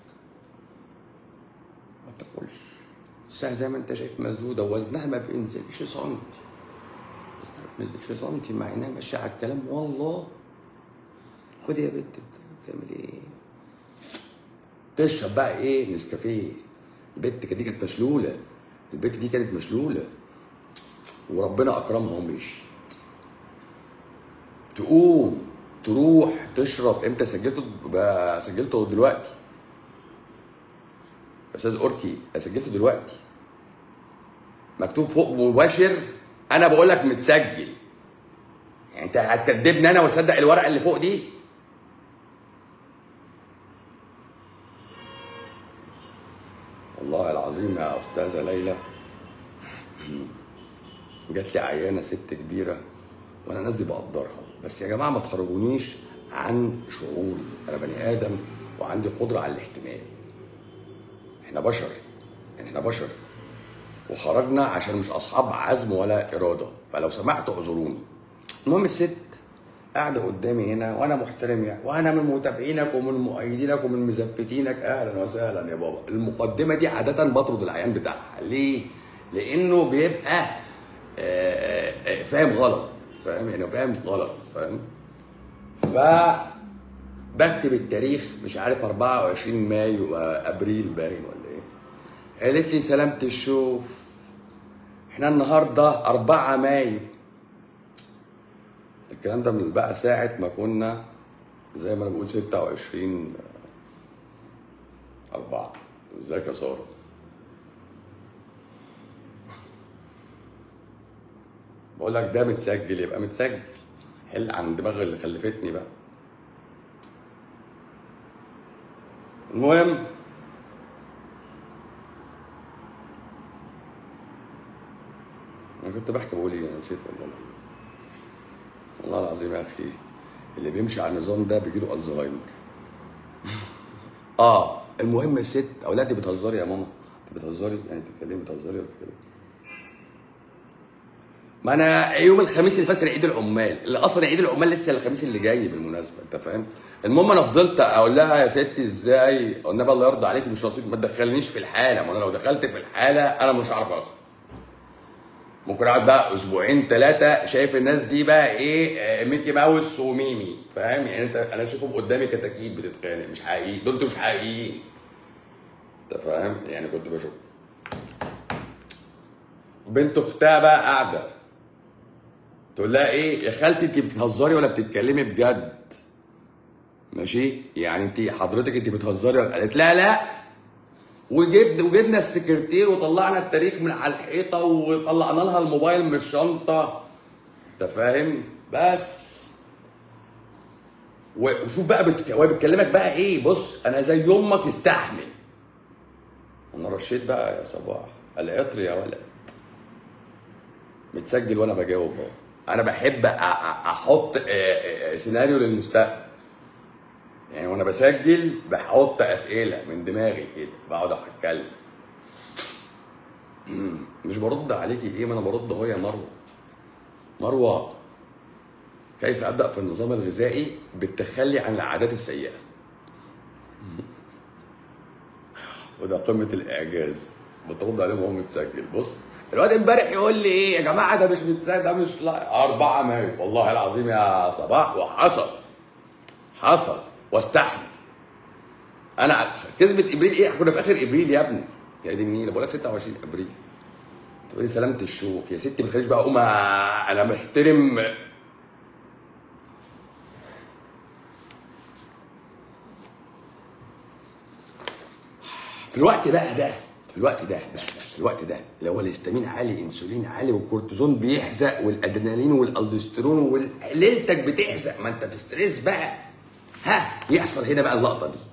ما تاكلش الساعة زي ما انت شايف مسدودة ووزنها ما بينزلش سنتي ما بينزلش سنتي مع انها ماشية على الكلام والله خد يا بت بت- بتعمل ايه تشرب بقى ايه نسكافيه البت دي كانت مشلولة البت دي كانت مشلولة وربنا اكرمها ومشي تقوم تروح تشرب امتى سجلته بقى سجلته دلوقتي استاذ اوركي سجلته دلوقتي مكتوب فوق مباشر انا بقول لك متسجل يعني انت هتكدبني انا وتصدق الورقه اللي فوق دي والله العظيم يا استاذه ليلى جات لي عيانه ست كبيره وانا الناس دي بقدرها بس يا جماعه ما تخرجونيش عن شعوري انا بني ادم وعندي قدره على الاحتمال احنا بشر يعني احنا بشر وخرجنا عشان مش اصحاب عزم ولا اراده فلو سمحتوا اعذروني المهم الست قاعده قدامي هنا وانا محترم يعني وانا من متابعينك ومن مؤيدينك ومن مزفتينك اهلا وسهلا يا بابا المقدمه دي عاده بطرد العيان بتاعها ليه لانه بيبقى آه، آه، فاهم غلط فاهم يعني فاهم غلط فاهم ف بكتب التاريخ مش عارف 24 مايو آه، ابريل باين ولا ايه قالت لي سلامة الشوف احنا النهارده 4 مايو الكلام ده من بقى ساعة ما كنا زي ما انا بقول 26 4 ازيك يا سارة بقول لك ده متسجل يبقى متسجل حل عن دماغ اللي خلفتني بقى المهم انا كنت بحكي بقول ايه انا نسيت والله العظيم. والله العظيم يا اخي اللي بيمشي على النظام ده بيجيله الزهايمر اه المهم الست اولادي بتهزري يا ماما انت بتهزري يعني انت بتتكلمي بتهزري ولا بتتكلمي ما انا يوم الخميس اللي فات كان عيد العمال اللي اصلا عيد العمال لسه الخميس اللي جاي بالمناسبه انت فاهم المهم انا فضلت اقول لها يا ستي ازاي النبي الله يرضى عليكي مش رصيد ما تدخلنيش في الحاله ما انا لو دخلت في الحاله انا مش هعرف اخرج ممكن اقعد بقى اسبوعين ثلاثه شايف الناس دي بقى ايه آه، ميكي ماوس وميمي فاهم يعني انت انا شايفهم قدامي كتاكيت بتتخانق مش حقيقي دول انتوا مش حقيقيين انت فاهم يعني كنت بشوف بنت اختها بقى قاعده تقول لها ايه يا خالتي انت بتهزري ولا بتتكلمي بجد ماشي يعني انت حضرتك انت بتهزري ولا قالت لا لا وجبنا وجبنا السكرتير وطلعنا التاريخ من على الحيطه وطلعنا لها الموبايل من الشنطه انت فاهم بس و- وشوف بقى بتك... وهي بتكلمك بقى ايه بص انا زي امك استحمل انا رشيت بقى يا صباح العطر يا ولد متسجل وانا بجاوب اهو انا بحب أ- أ- احط آه، آه، سيناريو للمستقبل يعني وانا بسجل بحط اسئله من دماغي كده بقعد اتكلم مم. مش برد عليكي ايه ما انا برد اهو يا مروه مروه كيف ابدا في النظام الغذائي بالتخلي عن العادات السيئه وده قمه الاعجاز بترد عليهم وهو متسجل بص الواد امبارح يقول لي ايه يا جماعه ده مش متسجل ده مش لا أربعة مايو والله العظيم يا صباح وحصل حصل واستحمل انا كذبه ابريل ايه كنا في اخر ابريل يا ابني يا دي النيله بقول لك 26 ابريل تقول لي سلامة الشوف يا ستي ما تخليش بقى اقوم أ- انا محترم في الوقت بقى ده في الوقت ده, ده, ده في الوقت ده اللي هو الهستامين عالي انسولين عالي والكورتيزون بيحزق والادرينالين والالدوستيرون وليلتك بتحزق ما انت في ستريس بقى ها يحصل هنا بقى اللقطه دي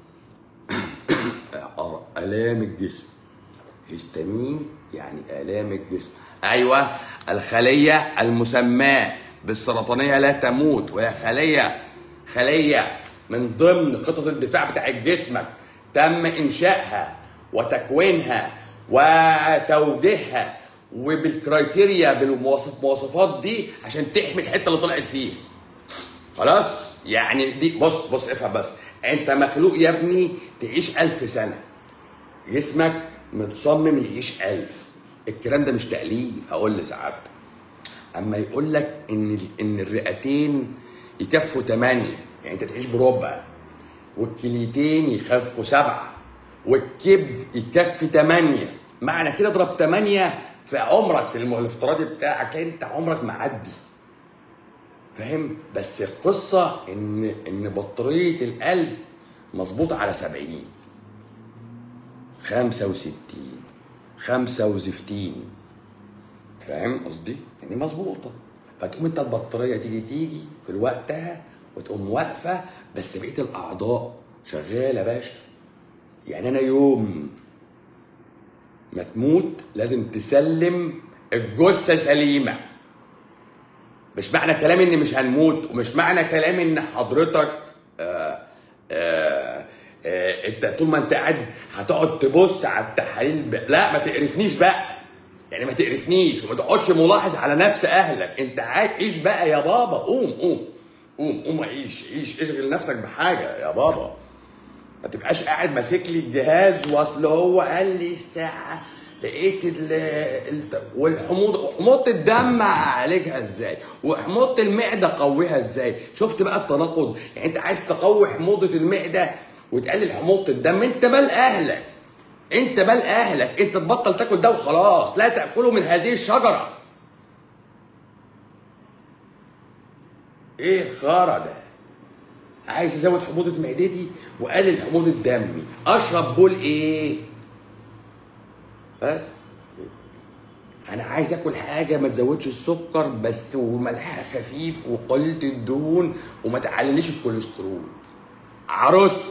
آه، الام الجسم هستامين يعني الام الجسم ايوه الخليه المسماه بالسرطانيه لا تموت وهي خليه خليه من ضمن خطط الدفاع بتاع جسمك تم انشائها وتكوينها وتوجيهها وبالكرايتيريا بالمواصفات دي عشان تحمي الحته اللي طلعت فيها خلاص يعني دي بص بص افهم بس انت مخلوق يا ابني تعيش ألف سنة جسمك متصمم يعيش ألف الكلام ده مش تأليف هقول لسعادتك اما يقول لك ان ان الرئتين يكفوا ثمانية يعني انت تعيش بربع والكليتين يكفوا سبعة والكبد يكفي ثمانية معنى كده اضرب ثمانية في عمرك الم- الافتراضي بتاعك انت عمرك معدي فاهم بس القصة ان ان بطارية القلب مظبوطة على 70 65 65 فاهم قصدي؟ يعني مظبوطة فتقوم انت البطارية تيجي تيجي في وقتها وتقوم واقفة بس بقية الأعضاء شغالة يا باشا يعني أنا يوم ما تموت لازم تسلم الجثة سليمة مش معنى كلامي ان مش هنموت ومش معنى كلامي ان حضرتك آه آه آه انت طول ما انت قاعد هتقعد تبص على التحاليل ب... لا ما تقرفنيش بقى يعني ما تقرفنيش وما تقعدش ملاحظ على نفس اهلك انت عايز عيش بقى يا بابا قوم قوم قوم قوم عيش عيش اشغل نفسك بحاجه يا بابا ما تبقاش قاعد ماسك لي الجهاز واصل هو قال لي الساعه لقيت ال ال والحموضه وحموضه الدم اعالجها ازاي وحموضه المعده اقويها ازاي شفت بقى التناقض يعني انت عايز تقوي حموضه المعده وتقلل حموضه الدم انت مال اهلك انت مال اهلك انت تبطل تاكل ده وخلاص لا تاكله من هذه الشجره ايه الخرا ده عايز ازود حموضه معدتي واقلل حموضه دمي اشرب بول ايه بس انا عايز اكل حاجه ما تزودش السكر بس وملحها خفيف وقليله الدهون وما تعليش الكوليسترول عروستي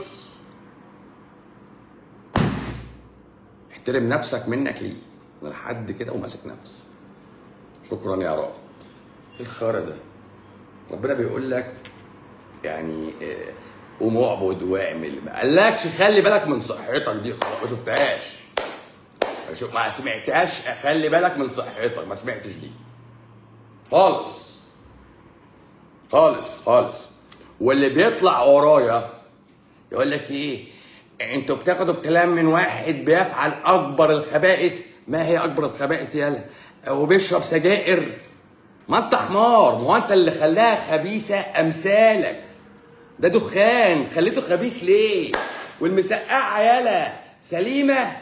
احترم نفسك منك ليه انا لحد كده وماسك نفسي شكرا يا رب ايه الخرا ده ربنا بيقول لك يعني آه، قوم اعبد واعمل ما قالكش خلي بالك من صحتك دي خلاص ما شفتهاش ما شوف- ما سمعتهاش خلي بالك من صحتك ما سمعتش دي خالص خالص خالص واللي بيطلع ورايا يقول لك ايه انتوا بتاخدوا الكلام من واحد بيفعل اكبر الخبائث ما هي اكبر الخبائث يالا وبيشرب سجائر ما انت حمار ما هو انت اللي خلاها خبيثه امثالك ده دخان خليته خبيث ليه والمسقعه يالا سليمه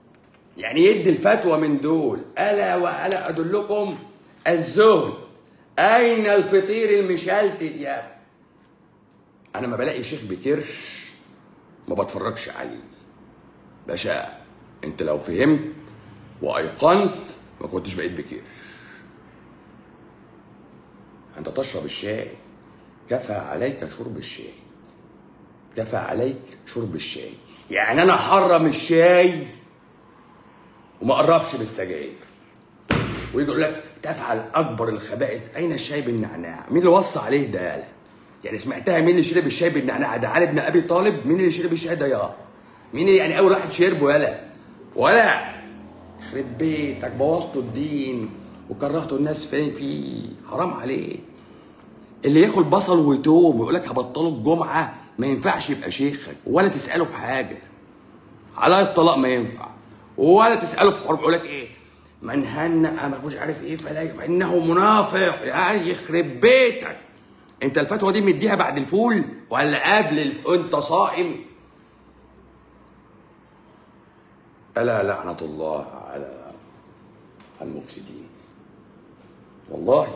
يعني يدي الفتوى من دول الا والا ادلكم الزهد اين الفطير المشلتت يا ابني انا ما بلاقي شيخ بكرش ما بتفرجش عليه باشا انت لو فهمت وايقنت ما كنتش بقيت بكرش انت تشرب الشاي كفى عليك شرب الشاي كفى عليك شرب الشاي يعني انا حرم الشاي وما قربش بالسجاير ويجي يقول لك تفعل اكبر الخبائث اين الشاي بالنعناع مين اللي وصى عليه ده يالا يعني سمعتها مين اللي شرب الشاي بالنعناع ده علي بن ابي طالب مين اللي شرب الشاي ده يا مين اللي يعني اول واحد شربه يالا ولا يخرب بيتك بوظتوا الدين وكرهتوا الناس فين فيه حرام عليك اللي ياكل بصل وتوم ويقول لك هبطله الجمعه ما ينفعش يبقى شيخك ولا تساله في حاجه على الطلاق ما ينفع ولا تساله في حرب يقول لك ايه من هنأ ما فيش عارف ايه فلا فانه منافق يا يخرب بيتك انت الفتوى دي مديها بعد الفول ولا قبل الف... انت صائم الا لعنه الله على المفسدين والله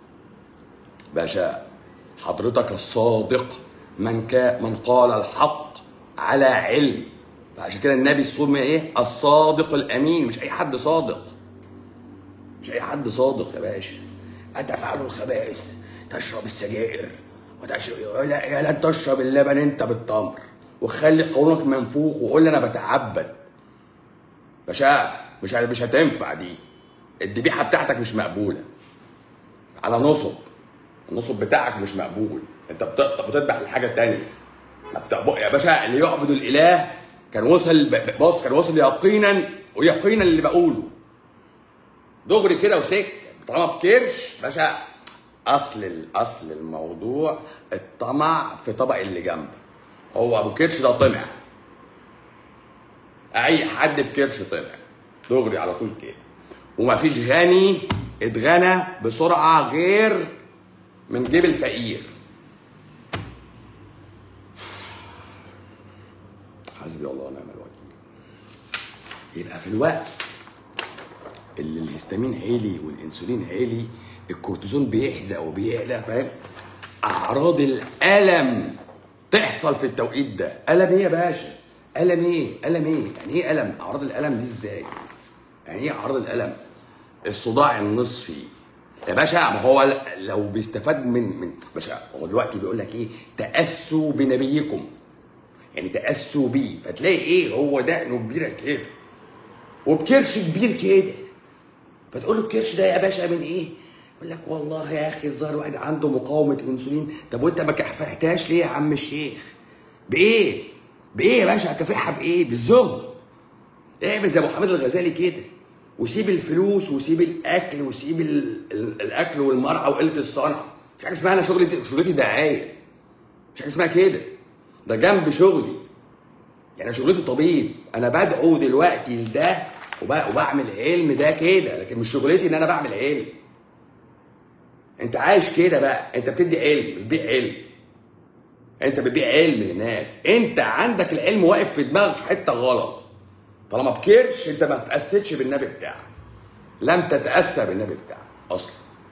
باشا حضرتك الصادق من كا من قال الحق على علم فعشان كده النبي سمي ايه الصادق الامين مش اي حد صادق مش اي حد صادق يا باشا اتفعل الخبائث تشرب السجائر وتشرب لا يا لا تشرب اللبن انت بالتمر وخلي قولك منفوخ وقول لي انا بتعبد باشا مش مش هتنفع دي الذبيحه بتاعتك مش مقبوله على نصب النصب بتاعك مش مقبول انت بتقطع بتذبح الحاجه التانية ما بتعبق يا باشا اللي يعبد الاله كان وصل ب- بص كان وصل يقينا ويقينا اللي بقوله دغري كده وسك طالما بكرش باشا اصل اصل الموضوع الطمع في طبق اللي جنبك هو ابو كرش ده طمع اي حد بكرش طمع دغري على طول كده ومفيش غني اتغنى بسرعه غير من جيب الفقير حسبي الله ونعم الوكيل يبقى في الوقت اللي الهستامين عالي والانسولين عالي الكورتيزون بيحزق وبيعلى فاهم اعراض الالم تحصل في التوقيت ده الم ايه يا باشا الم ايه الم ايه يعني ايه الم اعراض الالم دي ازاي يعني ايه اعراض الالم الصداع النصفي يا باشا ما هو لو بيستفاد من من باشا هو دلوقتي بيقول لك ايه تاسوا بنبيكم يعني تاسوا بيه فتلاقي ايه هو دقنه كبيره كده وبكرش كبير كده فتقول له الكرش ده يا باشا من ايه؟ يقول لك والله يا اخي الظاهر واحد عنده مقاومه انسولين طب وانت ما كافحتهاش ليه يا عم الشيخ؟ بايه؟ بايه يا باشا هكافحها بايه؟ بالزهد اعمل زي ابو حميد الغزالي كده وسيب الفلوس وسيب الاكل وسيب ال... ال... الاكل والمرعى وقله الصنعه مش حاجه اسمها انا شغلتي شغلتي دعايه مش حاجه اسمها كده ده جنب شغلي يعني أنا شغلتي طبيب انا بدعو دلوقتي لده وب- وبعمل علم ده كده لكن مش شغلتي ان انا بعمل علم انت عايش كده بقى انت بتدي علم بتبيع علم انت بتبيع علم للناس انت عندك العلم واقف في دماغك في حته غلط طالما بكرش انت ما تتاسسش بالنبي بتاعك لم تتاسى بالنبي بتاعك اصلا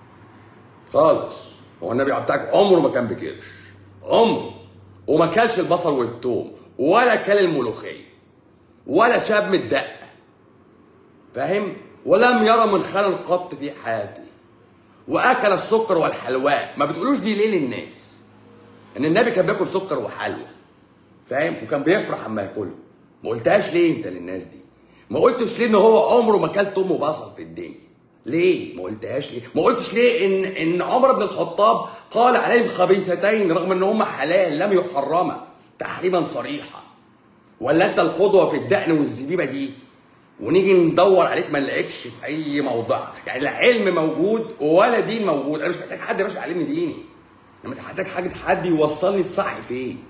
خالص هو النبي بتاعك عمره ما كان بكرش عمره وما كلش البصل والثوم ولا كل الملوخيه ولا شاب متدقق فاهم ولم يرى من خلل قط في حياته واكل السكر والحلواء ما بتقولوش دي ليه للناس ان النبي كان بياكل سكر وحلوى فاهم وكان بيفرح اما ياكله ما قلتهاش ليه انت للناس دي ما قلتش ليه ان هو عمره ما كل توم وبصل في الدنيا ليه ما قلتهاش ليه ما قلتش ليه ان ان عمر بن الخطاب قال عليهم خبيثتين رغم ان هم حلال لم يحرما تحريما صريحا ولا انت القدوه في الدقن والزبيبه دي ونيجي ندور عليك ما نلاقيكش في اي موضع يعني لا علم موجود ولا دين موجود انا مش محتاج حد يا باشا يعلمني ديني انا محتاج حاجه حد يوصلني الصح فين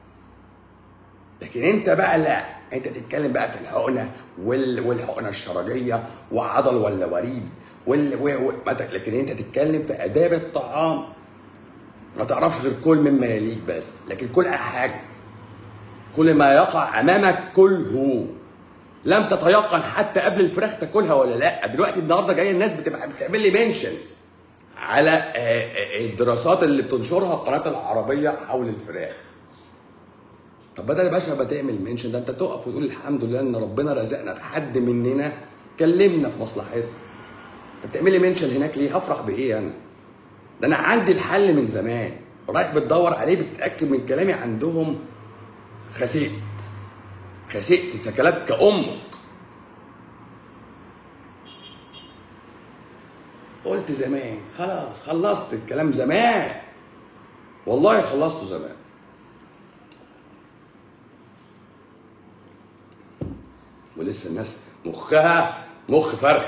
لكن انت بقى لا انت تتكلم بقى في الحقنه وال... والحقنه الشرجيه وعضل ولا وريد وال... و... و... ما ت- لكن انت تتكلم في اداب الطعام ما تعرفش غير كل مما يليك بس لكن كل اي حاجه كل ما يقع امامك كله لم تتيقن حتى قبل الفراخ تاكلها ولا لا دلوقتي النهارده جايه الناس بتبقى بتعمل لي منشن على آه، آه، الدراسات اللي بتنشرها القناه العربيه حول الفراخ طب بدل يا باشا ما تعمل منشن ده انت تقف وتقول الحمد لله ان ربنا رزقنا بحد مننا كلمنا في مصلحتنا انت بتعملي منشن هناك ليه هفرح بايه انا ده انا عندي الحل من زمان رايح بتدور عليه بتتاكد من كلامي عندهم خسئت خسئت ككلام كأمك قلت زمان خلاص خلصت الكلام زمان والله خلصته زمان ولسه الناس مخها مخ فرخ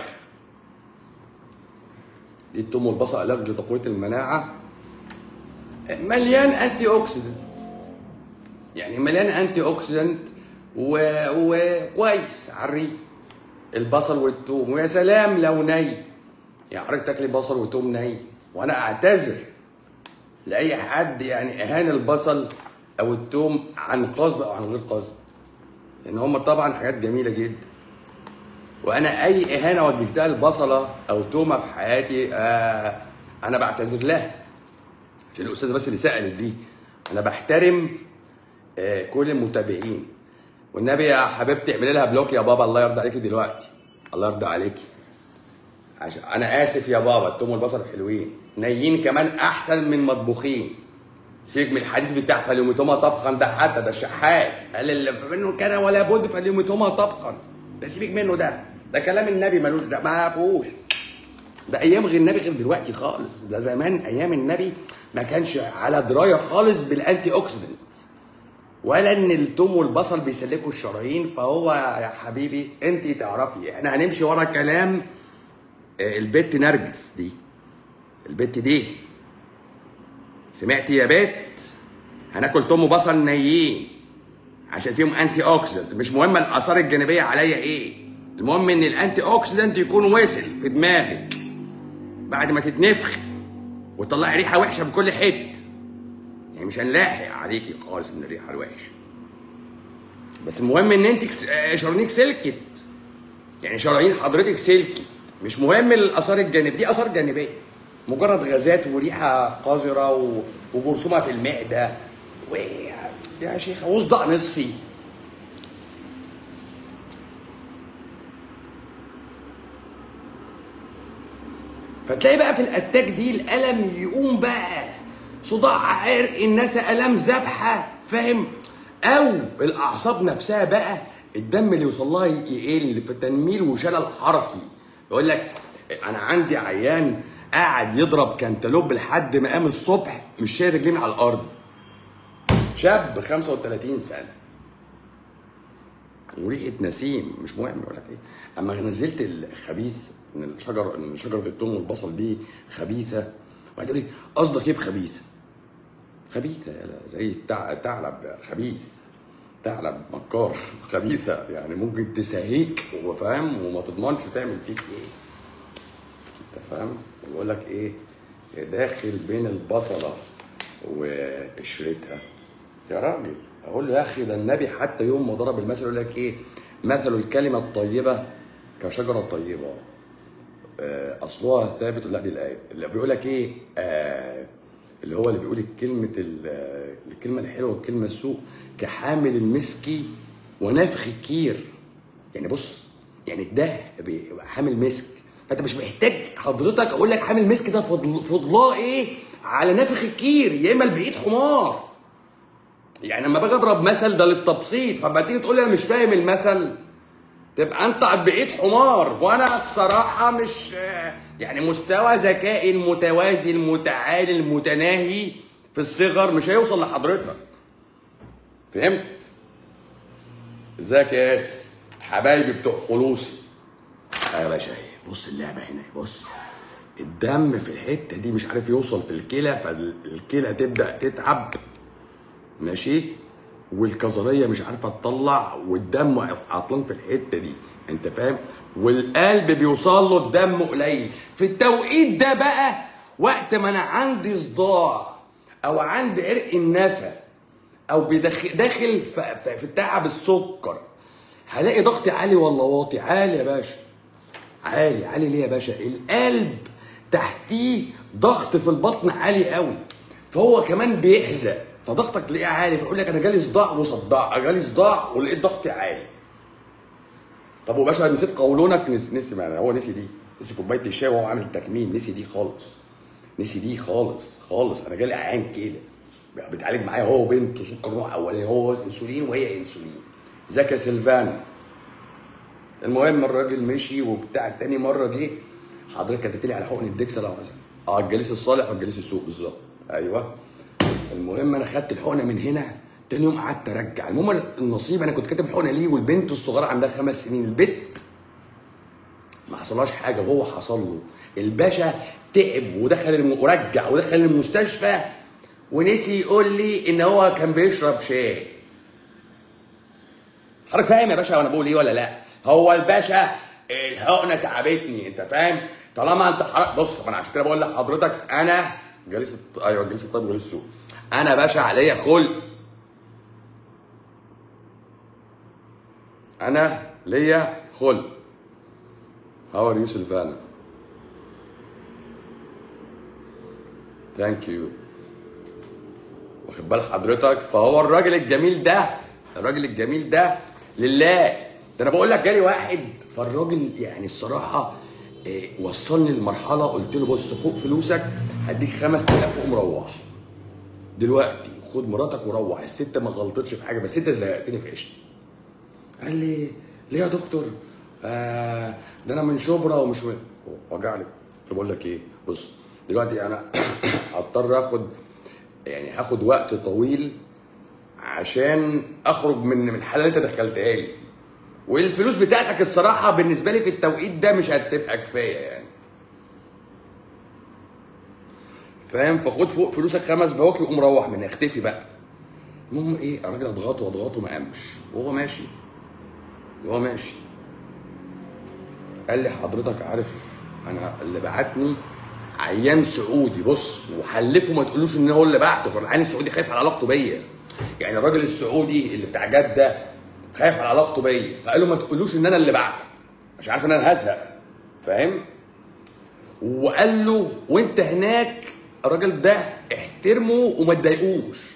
دي التوم والبصل علاج لتقويه المناعه مليان انتي اوكسيدنت يعني مليان انتي اوكسيدنت و- وكويس على الريق البصل والثوم ويا سلام لو ني يعني حضرتك تاكلي بصل وثوم ني وانا اعتذر لاي حد يعني اهان البصل او الثوم عن قصد او عن غير قصد لان هم طبعا حاجات جميله جدا وانا اي اهانه وجهتها لبصله او تومه في حياتي آه انا بعتذر لها عشان الاستاذه بس اللي سالت دي انا بحترم آه كل المتابعين والنبي يا حبيبتي اعملي لها بلوك يا بابا الله يرضى عليكي دلوقتي الله يرضى عليكي عشان انا اسف يا بابا التوم والبصل حلوين نيين كمان احسن من مطبوخين سيبك من الحديث بتاع فليمتهما طبخا ده حتى ده الشحات قال اللي منه كان ولا بد فليمتهما طبخا ده سيبك منه ده ده كلام النبي ملوش ده ما فيهوش ده ايام غير النبي غير دلوقتي خالص ده زمان ايام النبي ما كانش على درايه خالص بالانتي اوكسيدنت ولا ان التوم والبصل بيسلكوا الشرايين فهو يا حبيبي انت تعرفي احنا هنمشي ورا كلام آه، البت نرجس دي البت دي سمعتي يا بت هناكل توم وبصل نيين عشان فيهم انتي اوكسيدنت مش مهم الاثار الجانبيه عليا ايه المهم ان الانتي اوكسيدنت يكون وصل في دماغك بعد ما تتنفخ وتطلعي ريحه وحشه من كل حته يعني مش هنلاحق عليكي خالص من الريحه الوحشه بس المهم ان انت كس- آه، شرايينك سلكت يعني شرايين حضرتك سلكت مش مهم الاثار الجانبيه دي اثار جانبيه مجرد غازات وريحه قذره و- وجرثومه في المعده و يا شيخ وصداع نصفي فتلاقي بقى في الاتاك دي الالم يقوم بقى صداع عرق الناس الام ذبحه فاهم او الاعصاب نفسها بقى الدم اللي يوصل لها يقل في تنميل وشلل حركي يقول لك انا عندي عيان قاعد يضرب كانتالوب لحد ما قام الصبح مش شايل رجلين على الارض شاب 35 سنه وريحه نسيم مش مهم ولا ايه اما نزلت الخبيث من الشجر ان شجره الثوم والبصل دي خبيثه واحد يقول لي قصدك ايه بخبيثه؟ خبيثه يالا زي التع- الثعلب خبيث ثعلب مكار خبيثه يعني ممكن تساهيك وفاهم وما تضمنش تعمل فيك ايه انت فاهم؟ بيقول لك ايه داخل بين البصله وقشرتها يا راجل اقول له يا اخي ده النبي حتى يوم ما ضرب المثل يقول لك ايه مثل الكلمه الطيبه كشجره طيبه آه، اصلها ثابت لا دي الايه اللي بيقول لك ايه آه اللي هو اللي بيقول الكلمه ال- الكلمه الحلوه والكلمه السوء كحامل المسكي ونافخ الكير يعني بص يعني ده بيبقى حامل مسك فانت مش محتاج حضرتك اقول لك حامل مسك ده فضل فضلاه ايه على نافخ الكير يا اما البعيد حمار يعني لما باجي اضرب مثل ده للتبسيط فلما تيجي تقول لي انا مش فاهم المثل تبقى انت بعيد حمار وانا الصراحه مش يعني مستوى ذكائي المتوازي المتعالي المتناهي في الصغر مش هيوصل لحضرتك فهمت ازيك يا ياس حبايبي بتوع خلوصي آه يا باشا اهي بص اللعبه هنا بص الدم في الحته دي مش عارف يوصل في الكلى فالكلى تبدا تتعب ماشي والكظريه مش عارفه تطلع والدم عطلان في الحته دي انت فاهم والقلب بيوصل له الدم قليل في التوقيت ده بقى وقت ما انا عندي صداع او عندي عرق النسا او بداخل داخل في, في, في تعب السكر هلاقي ضغطي عالي ولا واطي عالي يا باشا عالي عالي ليه يا باشا القلب تحتيه ضغط في البطن عالي قوي فهو كمان بيحزق فضغطك تلاقيه عالي فيقول لك انا جالي صداع وصداع جالي صداع ولقيت ضغطي عالي طب وباشا نسيت قولونك نس... نسي يعني هو نسي دي نسي كوبايه الشاي وهو عامل تكميم نسي دي خالص نسي دي خالص خالص انا جالي عيان كده بيتعالج معايا هو وبنته سكر نوع اولاني هو انسولين وهي انسولين ازيك يا سيلفانا المهم الراجل مشي وبتاع تاني مره جه حضرتك كتبت لي على حقن الدكسا لو عايز اه الجليس الصالح والجليس السوء بالظبط ايوه المهم انا خدت الحقنه من هنا تاني يوم قعدت ارجع المهم النصيب انا كنت كاتب الحقنه ليه والبنت الصغيره عندها خمس سنين البت ما حصلهاش حاجه هو حصل له الباشا تعب ودخل الم... ورجع ودخل المستشفى ونسي يقول لي ان هو كان بيشرب شاي حضرتك فاهم يا باشا وانا بقول ايه ولا لا هو الباشا الحقنه تعبتني انت فاهم طالما انت حرق بص انا عشان كده بقول لحضرتك انا جليس الط... ايوه جليس الطب وجليس السوق انا باشا عليا خلق انا ليا خلق هاو ار يو سيلفانا ثانك يو واخد بال حضرتك فهو الراجل الجميل ده الراجل الجميل ده لله ده انا بقول لك جالي واحد فالراجل يعني الصراحه إيه وصلني لمرحله قلت له بص فوق فلوسك هديك 5000 ومروح دلوقتي خد مراتك وروح الست ما غلطتش في حاجه بس انت زهقتني في عيشتي قال لي ليه يا دكتور آه ده انا من شبرا ومش من وجع لي بقول لك ايه بص دلوقتي انا هضطر اخد يعني هاخد وقت طويل عشان اخرج من من الحاله اللي انت دخلتها لي والفلوس بتاعتك الصراحه بالنسبه لي في التوقيت ده مش هتبقى كفايه يعني فاهم فخد فوق فلوسك خمس بواكي وقوم روح من اختفي بقى المهم ايه الراجل اضغطه واضغطه ما قامش وهو ماشي وهو ماشي قال لي حضرتك عارف انا اللي بعتني عيان سعودي بص وحلفه ما تقولوش ان هو اللي بعته فالعيان السعودي خايف على علاقته بيا يعني الراجل السعودي اللي بتاع جده خايف على علاقته بيا فقال له ما تقولوش ان انا اللي بعته مش عارف ان انا هزهق فاهم وقال له وانت هناك الراجل ده احترمه وما تضايقوش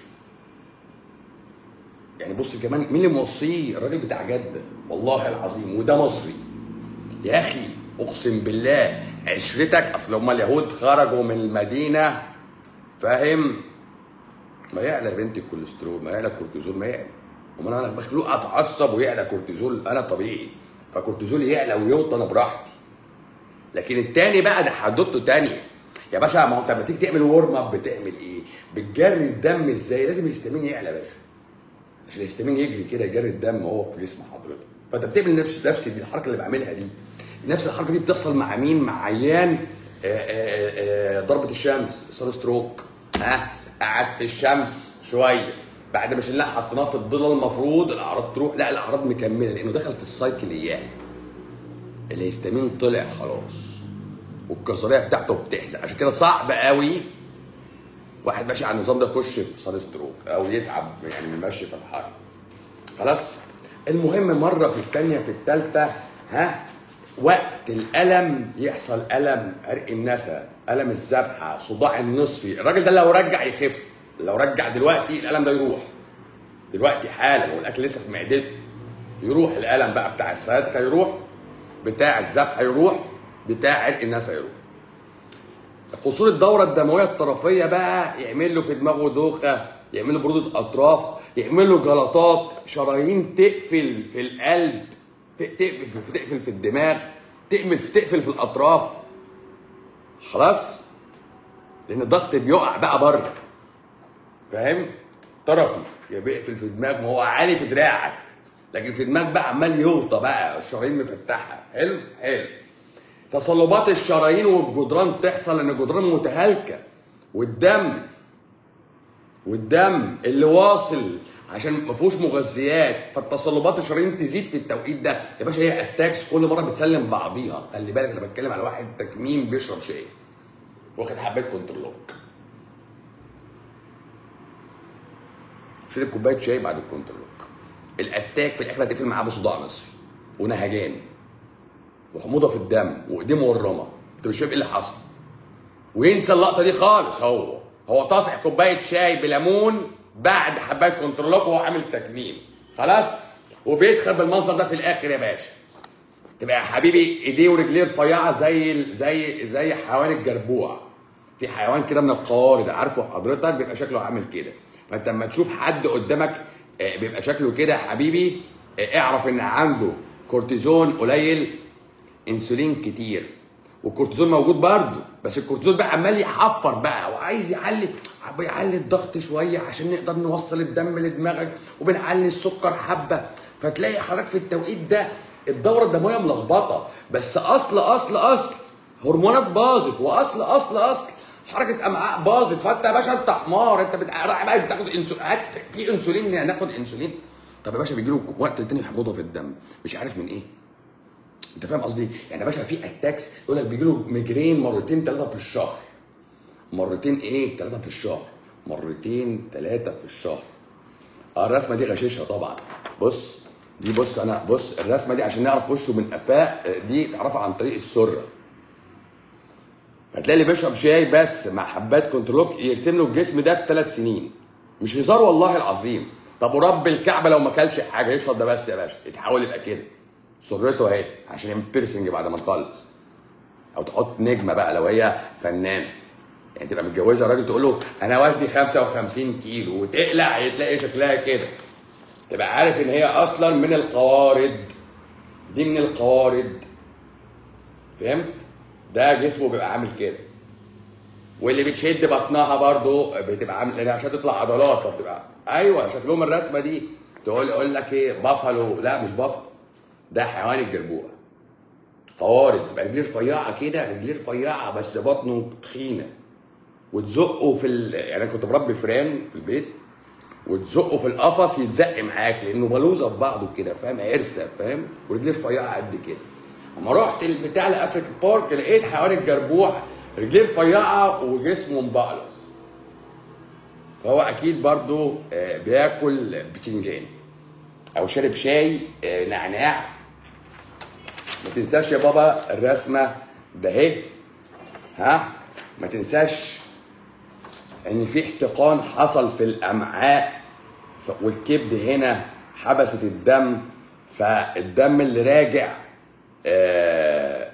يعني بص كمان مين اللي موصيه الراجل بتاع جده والله العظيم وده مصري يا اخي اقسم بالله عشرتك اصل هم اليهود خرجوا من المدينه فاهم ما يعلى يا بنت الكوليسترول ما يعلى الكورتيزول ما يعلى امال انا مخلوق اتعصب ويعلى كورتيزول انا طبيعي فكورتيزول يعلى ويوطى انا براحتي لكن التاني بقى ده حدوته تانية يا باشا ما هو انت لما تيجي تعمل ورم اب بتعمل ايه؟ بتجري الدم ازاي؟ لازم الهستامين يعلى يا باشا عشان الهستامين يجري كده يجري الدم وهو في جسم حضرتك فانت بتعمل نفس نفس دي الحركه اللي بعملها دي نفس الحركه دي بتحصل مع مين؟ مع عيان آآ آآ ضربه الشمس صار ستروك ها قعد في الشمس شويه بعد ما شلناه حطيناه في الظل المفروض الاعراض تروح لا الاعراض مكمله لانه دخل في السايكل اياه الهستامين طلع خلاص والكظريه بتاعته بتحزق عشان كده صعب قوي واحد ماشي على النظام ده يخش في صار ستروك او يتعب يعني من المشي في الحر خلاص المهم مره في الثانيه في الثالثه ها وقت الالم يحصل الم عرق النسا الم الذبحه صداع النصفي الراجل ده لو رجع يخف لو رجع دلوقتي الالم ده يروح دلوقتي حالا والاكل لسه في معدته يروح الالم بقى بتاع السciatica يروح بتاع الذبحه يروح بتاع عرق النسا يروح قصور الدوره الدمويه الطرفيه بقى يعمل له في دماغه دوخه يعمل له بروده اطراف يعمل له جلطات شرايين تقفل في القلب تقفل في تقفل في الدماغ تقفل في تقفل في الاطراف خلاص لان الضغط بيقع بقى بره فاهم طرفي يا بيقفل في دماغ ما هو عالي في دراعك لكن في دماغ بقى عمال يوطى بقى الشرايين مفتحه حلو حلو تصلبات الشرايين والجدران تحصل لان الجدران متهالكه والدم والدم اللي واصل عشان ما فيهوش مغذيات فالتصلبات الشرايين تزيد في التوقيت ده يا باشا هي اتاكس كل مره بتسلم بعضيها خلي بالك انا بتكلم على واحد تكميم بيشرب شاي واخد حبات كنترلوك شرب كوبايه شاي بعد الكنترلوك الاتاك في الاخر هتقفل معاه بصداع نصفي ونهجان وحموضه في الدم وايديه مورمه انت مش فاهم ايه اللي حصل وينسى اللقطه دي خالص هو هو طافح كوبايه شاي بليمون بعد حبايه كنترولوك وهو عامل تكميم خلاص وبيدخل بالمنظر ده في الاخر يا باشا تبقى يا حبيبي ايديه ورجليه رفيعه زي ال- زي زي حيوان الجربوع في حيوان كده من القوارض عارفه حضرتك بيبقى شكله عامل كده فانت لما تشوف حد قدامك آه، بيبقى شكله كده يا حبيبي آه، اعرف ان عنده كورتيزون قليل انسولين كتير والكورتيزون موجود برضه بس الكورتيزون بقى عمال يحفر بقى وعايز يعلي بيعلي الضغط شويه عشان نقدر نوصل الدم لدماغك وبنعلي السكر حبه فتلاقي حضرتك في التوقيت ده الدوره الدمويه ملخبطه بس اصل اصل اصل هرمونات باظت واصل اصل اصل حركه امعاء باظت فانت يا باشا انت حمار انت بتع... رايح بقى بتاخد انسولين هات في انسولين ناخد انسولين طب يا باشا بيجي له وقت تاني يحبطه في الدم مش عارف من ايه انت فاهم قصدي؟ يعني يا باشا في اتاكس يقول لك بيجي له ميجرين مرتين ثلاثه في الشهر. مرتين ايه؟ ثلاثه في الشهر. مرتين ثلاثه في الشهر. اه الرسمه دي غشيشه طبعا. بص دي بص انا بص الرسمه دي عشان نعرف وشه من قفاه اه، دي تعرفها عن طريق السره. هتلاقي اللي بيشرب شاي بس مع حبات كنترولوك يرسم له الجسم ده في ثلاث سنين. مش هزار والله العظيم. طب ورب الكعبه لو ما كلش حاجه يشرب ده بس يا باشا يتحول يبقى كده. سرته اهي عشان يعمل بيرسنج بعد ما تخلص او تحط نجمه بقى لو هي فنانه يعني تبقى متجوزه راجل تقول له انا وزني 55 كيلو وتقلع تلاقي شكلها كده تبقى عارف ان هي اصلا من القوارض دي من القوارض فهمت ده جسمه بيبقى عامل كده واللي بتشد بطنها برضو بتبقى عامل لان عشان تطلع عضلات فبتبقى ايوه شكلهم الرسمه دي تقول يقول لك ايه بافالو لا مش بافالو ده حيوان الجربوع قوارض تبقى رجليه رفيعه كده رجليه رفيعه بس بطنه تخينه وتزقه في ال... يعني انا كنت بربي فران في البيت وتزقه في القفص يتزق معاك لانه بلوزه في بعضه كده فاهم عرسه فاهم ورجليه رفيعه قد كده اما رحت البتاع لافريكا بارك لقيت حيوان الجربوع رجليه رفيعه وجسمه مبقلص فهو اكيد برضو آه، بياكل بتنجان او شارب شاي آه، نعناع ما تنساش يا بابا الرسمه ده اهي ها ما تنساش ان في احتقان حصل في الامعاء ف- والكبد هنا حبست الدم فالدم اللي راجع آه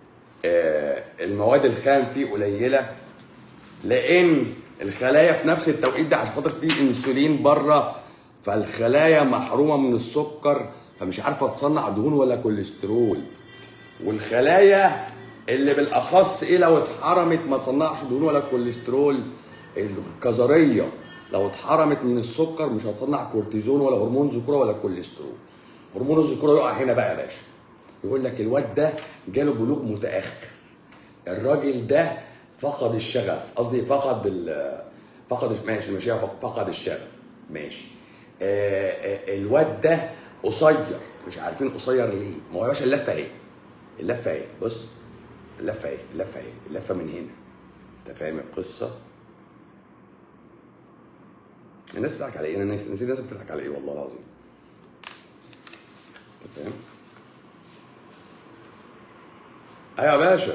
آه المواد الخام فيه قليله لان الخلايا في نفس التوقيت ده عشان خاطر فيه انسولين بره فالخلايا محرومه من السكر فمش عارفه تصنع دهون ولا كوليسترول والخلايا اللي بالاخص ايه لو اتحرمت ما صنعش دهون ولا كوليسترول الكظريه لو اتحرمت من السكر مش هتصنع كورتيزون ولا هرمون ذكوره ولا كوليسترول هرمون الذكوره يقع هنا بقى يا باشا يقول لك الواد ده جاله بلوغ متاخر الراجل ده فقد الشغف قصدي فقد ال فقد ماشي ماشي فقد الشغف ماشي آه آه الواد ده قصير مش عارفين قصير ليه ما هو يا باشا اللفه اهي اللفه اهي بص اللفه اهي اللفه اهي اللفه من هنا انت فاهم القصه الناس بتضحك على ايه انا نسيت الناس بتضحك على ايه والله العظيم انت فاهم ايوه يا باشا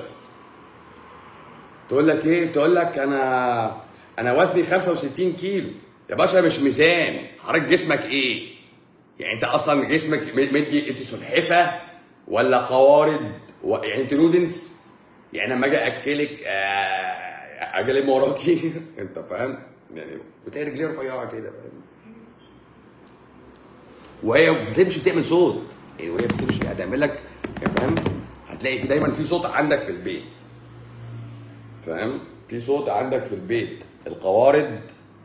تقول لك ايه تقول لك انا انا وزني 65 كيلو يا باشا مش ميزان حضرتك جسمك ايه يعني انت اصلا جسمك مدي انت سلحفه ولا قوارض و... يعني انت نودنس يعني لما اجي اكلك آه، اجي الم وراكي انت فاهم يعني بتلاقي رجليه رفيعه كده فاهم وهي بتمشي بتعمل صوت يعني وهي بتمشي هتعمل لك يعني فاهم هتلاقي في دايما في صوت عندك في البيت فاهم في صوت عندك في البيت القوارض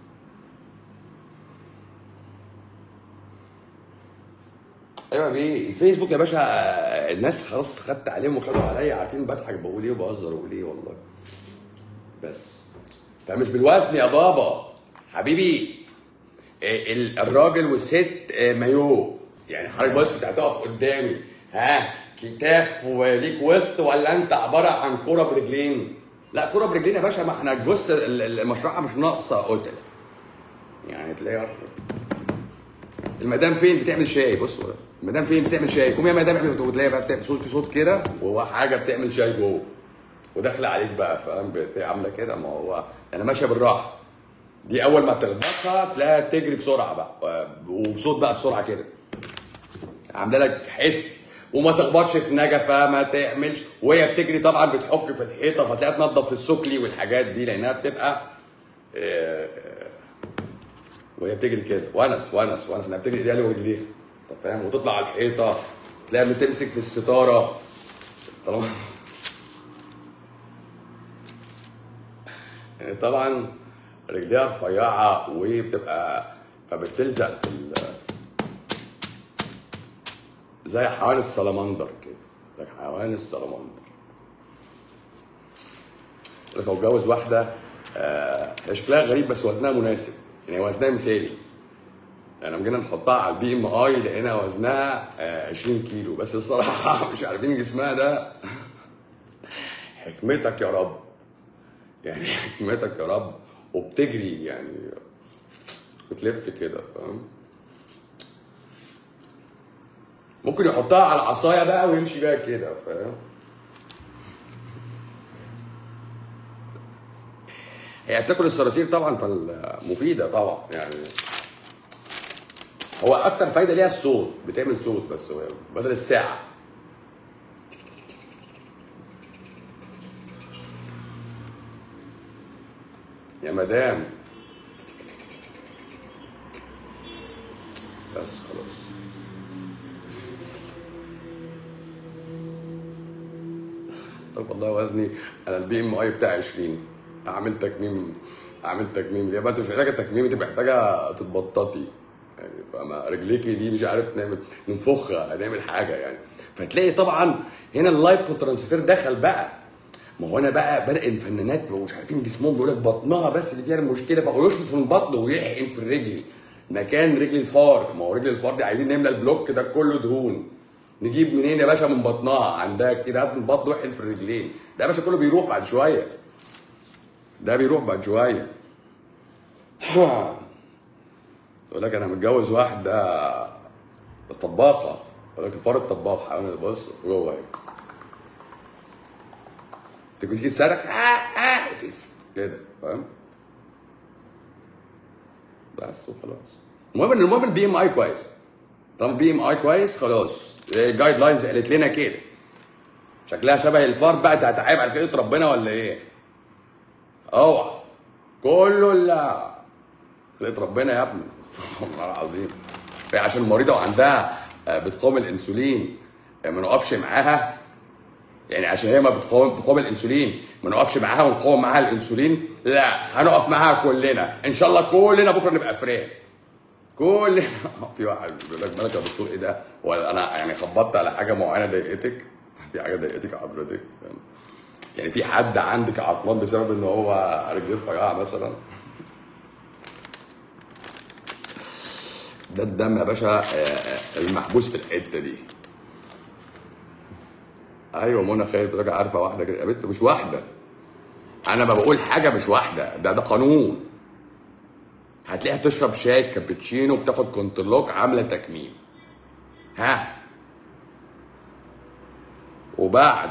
ايوه يا بيه الفيسبوك يا باشا آه، الناس خلاص خدت عليهم وخدوا عليا عارفين بضحك بقول ايه وبهزر بقول ايه والله بس فمش بالوزن يا بابا حبيبي آه، ال- الراجل والست آه، مايو يعني حضرتك بص انت هتقف قدامي ها كتاف وليك وسط ولا انت عباره عن كوره برجلين لا كوره برجلين يا باشا ما احنا بص ال- ال- المشرحه مش ناقصه قتله يعني تلاقي المدام فين بتعمل شاي بص المدام فين بتعمل شاي قوم يا مدام اعمل وتلاقي بقى بتعمل صوت في صوت كده وهو حاجه بتعمل شاي جوه وداخله عليك بقى فاهم بت- عامله كده ما هو انا ماشيه بالراحه دي اول ما تخبطها تلاقيها تجري بسرعه بقى وبصوت بقى بسرعه كده عامله لك حس وما تخبطش في نجفه ما تعملش وهي بتجري طبعا بتحك في الحيطه فتلاقيها تنظف في السكلي والحاجات دي لانها بتبقى آه، آه، وهي بتجري كده ونس ونس ونس انها بتجري ايديها ورجليها انت فاهم وتطلع على الحيطه تلاقيها بتمسك في الستاره طالما يعني طبعا رجليها رفيعه وبتبقى فبتلزق في ال زي حيوان السلمندر كده زي حيوان السلمندر لك هو اتجوز واحده آه، هي شكلها غريب بس وزنها مناسب يعني وزنها مثالي يعني لما جينا نحطها على البي ام اي لقينا وزنها آه، 20 كيلو بس الصراحه مش عارفين جسمها ده حكمتك يا رب يعني حكمتك يا رب وبتجري يعني بتلف كده فاهم ممكن يحطها على عصايه بقى ويمشي بيها كده فاهم هي بتاكل الصراصير طبعا فمفيده طبعا يعني هو اكتر فايده ليها الصوت بتعمل صوت بس هو بدل الساعه يا مدام بس خلاص طب والله وزني انا البي ام اي بتاعي 20 اعمل تكميم اعمل تكميم ليه بقى انت مش محتاجه تكميم انت محتاجه تتبططي يعني فما رجليكي دي مش عارف نعمل ننفخها نعمل حاجه يعني فتلاقي طبعا هنا اللايبو ترانسفير دخل بقى ما هو انا بقى بلاقي الفنانات بيبقوا مش عارفين جسمهم بيقول لك بطنها بس اللي فيها المشكله فهو يشفط في البطن ويحقن في الرجل مكان رجل الفار ما هو رجل الفار دي عايزين نملى البلوك ده كله دهون نجيب منين يا باشا من بطنها عندها كده هات من البطن واحقن في الرجلين ده يا باشا كله بيروح بعد شويه ده بيروح بعد شويه يقول لك انا متجوز واحده طباخه يقول لك الفار الطباخ انا بص جوه اهي تيجي تيجي تصرخ آه آه كده فاهم بس وخلاص المهم ان المهم البي ام اي كويس طالما البي ام اي كويس خلاص الجايد لاينز قالت لنا كده شكلها شبه الفار بقى انت هتعيب على خيرة ربنا ولا ايه؟ اوعى كله لا خلقة ربنا يا ابني استغفر الله العظيم هي عشان مريضه وعندها آه، بتقاوم الانسولين آه، ما نقفش معاها يعني عشان هي ما بتقاوم بتقاوم الانسولين ما نقفش معاها ونقاوم معاها الانسولين لا هنقف معاها كلنا ان شاء الله كلنا بكره نبقى فران كلنا في واحد بيقول لك مالك يا دكتور ايه ده؟ ولا انا يعني خبطت على حاجه معينه ضايقتك؟ في حاجه ضايقتك يا حضرتك؟ يعني في حد عندك عطلان بسبب ان هو رجليه رفيعه مثلا؟ ده الدم يا باشا آه، آه، المحبوس في الحته دي ايوه منى خالد بتبقى عارفه واحده كده يا بنت مش واحده انا ما بقول حاجه مش واحده ده ده قانون هتلاقيها بتشرب شاي كابتشينو بتاخد كونترلوك عامله تكميم ها وبعد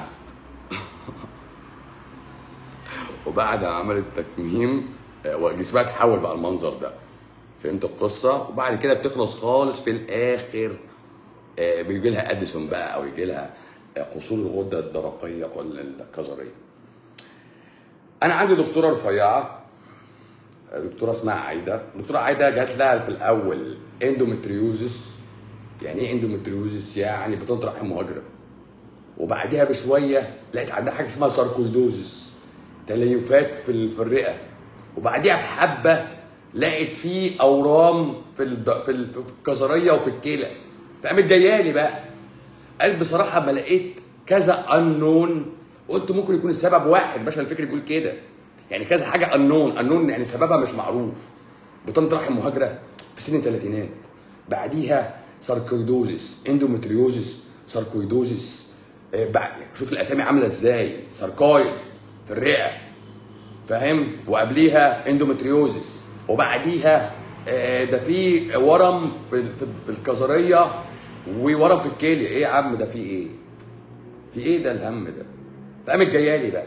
وبعد ما عملت تكميم آه، جسمها اتحول بقى المنظر ده فهمت القصه وبعد كده بتخلص خالص في الاخر آه، بيجي لها اديسون بقى او يجي لها آه، قصور الغده الدرقيه ولا الكظريه انا عندي دكتوره رفيعه آه، دكتوره اسمها عايده دكتوره عايده جات لها في الاول اندومتريوزس يعني ايه اندومتريوزس يعني بطانه رحم مهاجره وبعدها بشويه لقيت عندها حاجه اسمها ساركويدوزس تليفات في ال- في الرئه وبعديها بحبه لقيت فيه اورام في الد... في ال- في الكظريه وفي الكلى فقامت جايالي بقى قال بصراحه ما لقيت كذا انون قلت ممكن يكون السبب واحد باشا الفكر بيقول كده يعني كذا حاجه انون انون يعني سببها مش معروف بطانه رحم مهاجره في سن الثلاثينات بعديها ساركويدوزس اندومتريوزس ساركويدوزس آه، بعد شوف الاسامي عامله ازاي ساركويد في الرئه فاهم وقبليها اندومتريوزس وبعديها آه، ده في ورم في في, في الكظريه وورم في الكليه ايه يا عم ده في ايه في ايه ده الهم ده فقامت جايه لي بقى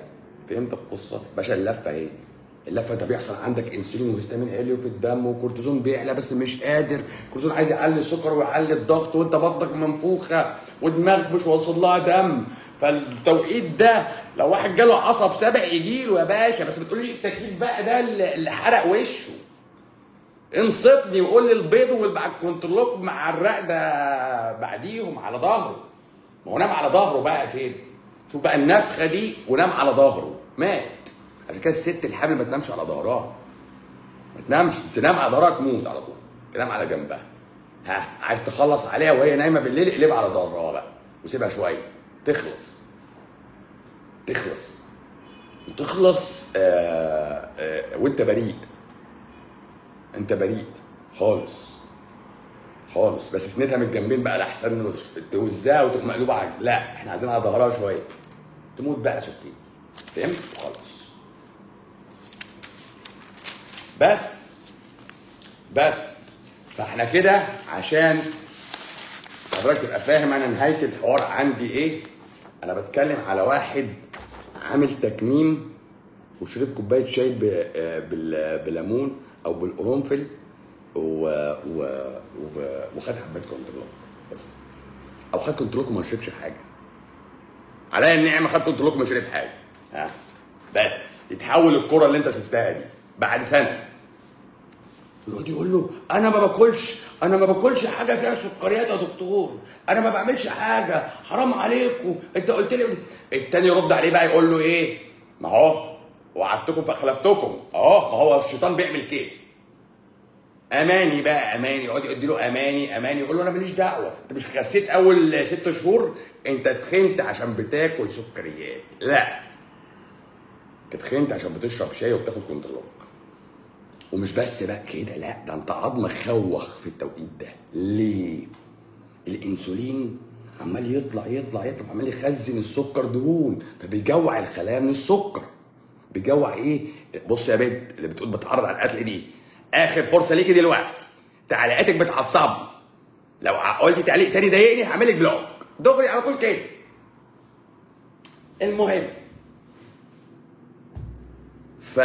فهمت القصه باشا اللفه اهي اللفه ده بيحصل عندك انسولين وهستامين عالي في الدم وكورتيزون بيعلى بس مش قادر الكورتيزون عايز يعلي السكر ويعلي الضغط وانت بطنك منفوخه ودماغك مش واصل لها دم فالتوقيت ده لو واحد جاله عصب سابع يجي له يا باشا بس ما تقوليش التكييف بقى ده اللي اللي حرق وشه انصفني وقول لي البيض والبع الكنترول مع الرق ده بعديهم على ظهره ما هو نام على ظهره بقى كده شوف بقى النفخه دي ونام على ظهره مات عشان كده الست الحامل ما تنامش على ظهرها ما تنامش تنام على ظهرها تموت على طول تنام على جنبها ها عايز تخلص عليها وهي نايمه بالليل اقلبها على ظهرها بقى وسيبها شويه تخلص تخلص وتخلص آه آه وانت بريء انت بريء خالص خالص بس اسندها من الجنبين بقى لاحسن توزها وتبقى مقلوبه على لا احنا عايزين على ظهرها شويه تموت بقى سكين فهمت خلاص بس بس فاحنا كده عشان حضرتك تبقى فاهم انا نهايه الحوار عندي ايه انا بتكلم على واحد عامل تكميم وشرب كوبايه شاي ب- آه بال- بليمون او بالقرنفل و... و... و... وخد حبايه كنترول بس او خد كنترول وما شربش حاجه عليا النعمه خد كنترول وما شرب حاجه ها بس يتحول الكره اللي انت شفتها دي بعد سنه يقعد يقول له انا ما باكلش انا ما باكلش حاجه فيها سكريات يا دكتور انا ما بعملش حاجه حرام عليكم انت قلت لي التاني يرد عليه بقى يقول له ايه ما هو وعدتكم فاخلفتكم اهو ما هو الشيطان بيعمل كده اماني بقى اماني يقعد يدي له اماني اماني يقول له انا ماليش دعوه انت مش خسيت اول ست شهور انت تخنت عشان بتاكل سكريات لا انت تخنت عشان بتشرب شاي وبتاخد كنترول ومش بس بقى كده لا ده انت عظمك خوخ في التوقيت ده ليه الانسولين عمال يطلع يطلع يطلع عمال يخزن السكر دهون فبيجوع الخلايا من السكر بيجوع ايه بص يا بنت اللي بتقول بتعرض على القتل دي اخر فرصه ليكي دلوقتي تعليقاتك بتعصبني لو قلتي تعليق تاني ضايقني هعملك بلوك دغري على طول كده المهم ف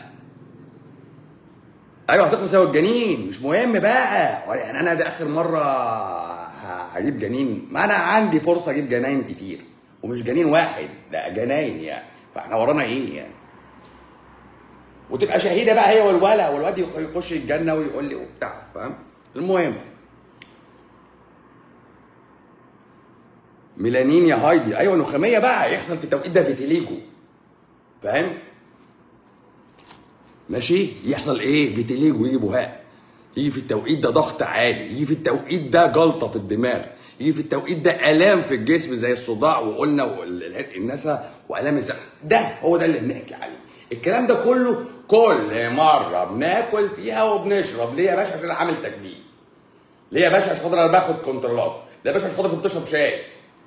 ايوه هتخلص هو الجنين مش مهم بقى يعني انا ده اخر مره ه- هجيب جنين ما انا عندي فرصه اجيب جناين كتير ومش جنين واحد ده جناين يعني فاحنا ورانا ايه يعني وتبقى شهيده بقى هي والولا والواد يخ- يخش الجنه ويقول لي وبتاع فاهم المهم ميلانين يا هايدي ايوه نخاميه بقى يحصل في التوقيت ده فيتيليجو فاهم ماشي يحصل ايه فيتيليجو يجي بهاء يجي في التوقيت ده ضغط عالي يجي في التوقيت ده جلطه في الدماغ يجي في التوقيت ده الام في الجسم زي الصداع وقلنا والعرق النسا والام الزق ده هو ده اللي بنحكي عليه الكلام ده كله كل مره بناكل فيها وبنشرب ليه يا باشا عشان أنا عامل تجميل ليه يا باشا عشان خاطر انا باخد كنترولات ليه يا باشا عشان خاطر كنت بتشرب شاي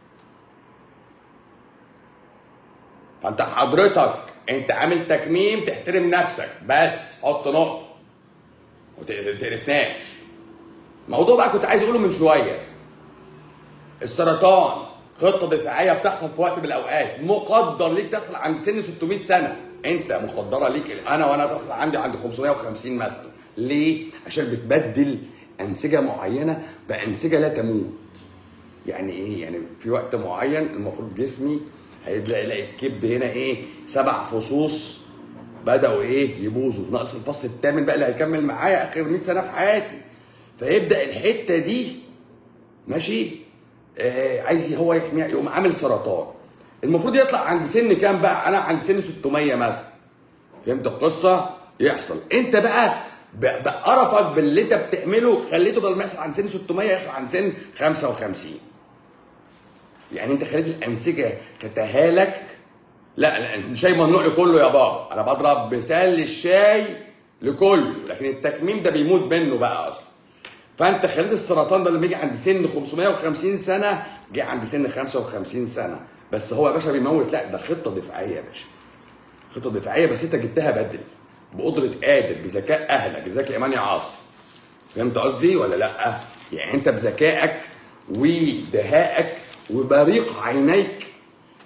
فانت حضرتك انت عامل تكميم تحترم نفسك بس حط نقطه وتقرفناش موضوع بقى كنت عايز اقوله من شويه السرطان خطه دفاعيه بتحصل في وقت من الاوقات مقدر ليك تحصل عند سن 600 سنه انت مقدره ليك انا وانا تحصل عندي عند 550 مثلا ليه عشان بتبدل انسجه معينه بانسجه لا تموت يعني ايه يعني في وقت معين المفروض جسمي هيلاقي يلاقي الكبد هنا ايه سبع فصوص بداوا ايه يبوظوا في ناقص الفص الثامن بقى اللي هيكمل معايا اخر 100 سنه في حياتي فيبدا الحته دي ماشي آه عايز هو يحميها يقوم عامل سرطان المفروض يطلع عند سن كام بقى انا عند سن 600 مثلا فهمت القصه يحصل انت بقى ب- بقرفك باللي انت بتعمله خليته بدل ما يحصل عند سن 600 يحصل عند سن 55 يعني انت خليت الانسجه تتهالك لا لا الشاي ممنوع لكله يا بابا انا بضرب مثال للشاي لكله لكن التكميم ده بيموت منه بقى اصلا فانت خليت السرطان ده لما يجي عند سن 550 سنه جه عند سن 55 سنه بس هو يا باشا بيموت لا ده خطه دفاعيه يا باشا خطه دفاعيه بس انت جبتها بدري بقدره قادر بذكاء اهلك بذكاء ايمان يا عاصم فهمت قصدي ولا لا يعني انت بذكائك ودهائك وبريق عينيك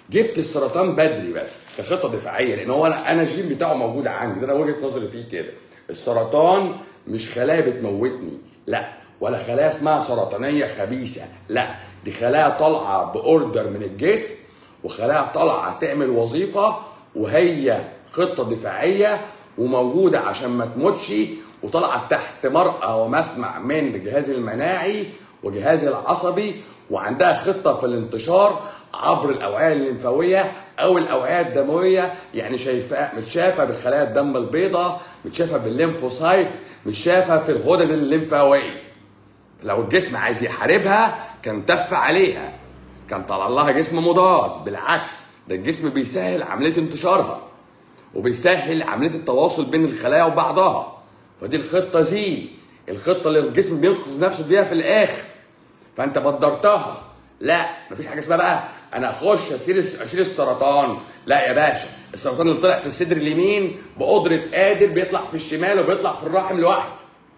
جبت السرطان بدري بس كخطه دفاعيه لان هو انا انا الجين بتاعه موجود عندي ده انا وجهه نظري فيه كده السرطان مش خلايا بتموتني لا ولا خلايا اسمها سرطانيه خبيثه لا دي خلايا طالعه باوردر من الجسم وخلايا طالعه تعمل وظيفه وهي خطه دفاعيه وموجوده عشان ما تموتش وطالعه تحت مرأى ومسمع من الجهاز المناعي وجهاز العصبي وعندها خطه في الانتشار عبر الاوعيه الليمفاويه او الاوعيه الدمويه يعني شايفاه متشافه بالخلايا الدم البيضاء متشافه بالليمفوسايتس متشافه في الغدد الليمفاويه لو الجسم عايز يحاربها كان تف عليها كان طلع لها جسم مضاد بالعكس ده الجسم بيسهل عمليه انتشارها وبيسهل عمليه التواصل بين الخلايا وبعضها فدي الخطه زي الخطه اللي الجسم بينقذ نفسه بيها في الاخر فانت بدرتها لا مفيش حاجه اسمها بقى انا اخش اشيل اشيل السرطان لا يا باشا السرطان اللي طلع في الصدر اليمين بقدره قادر بيطلع في الشمال وبيطلع في الرحم لوحده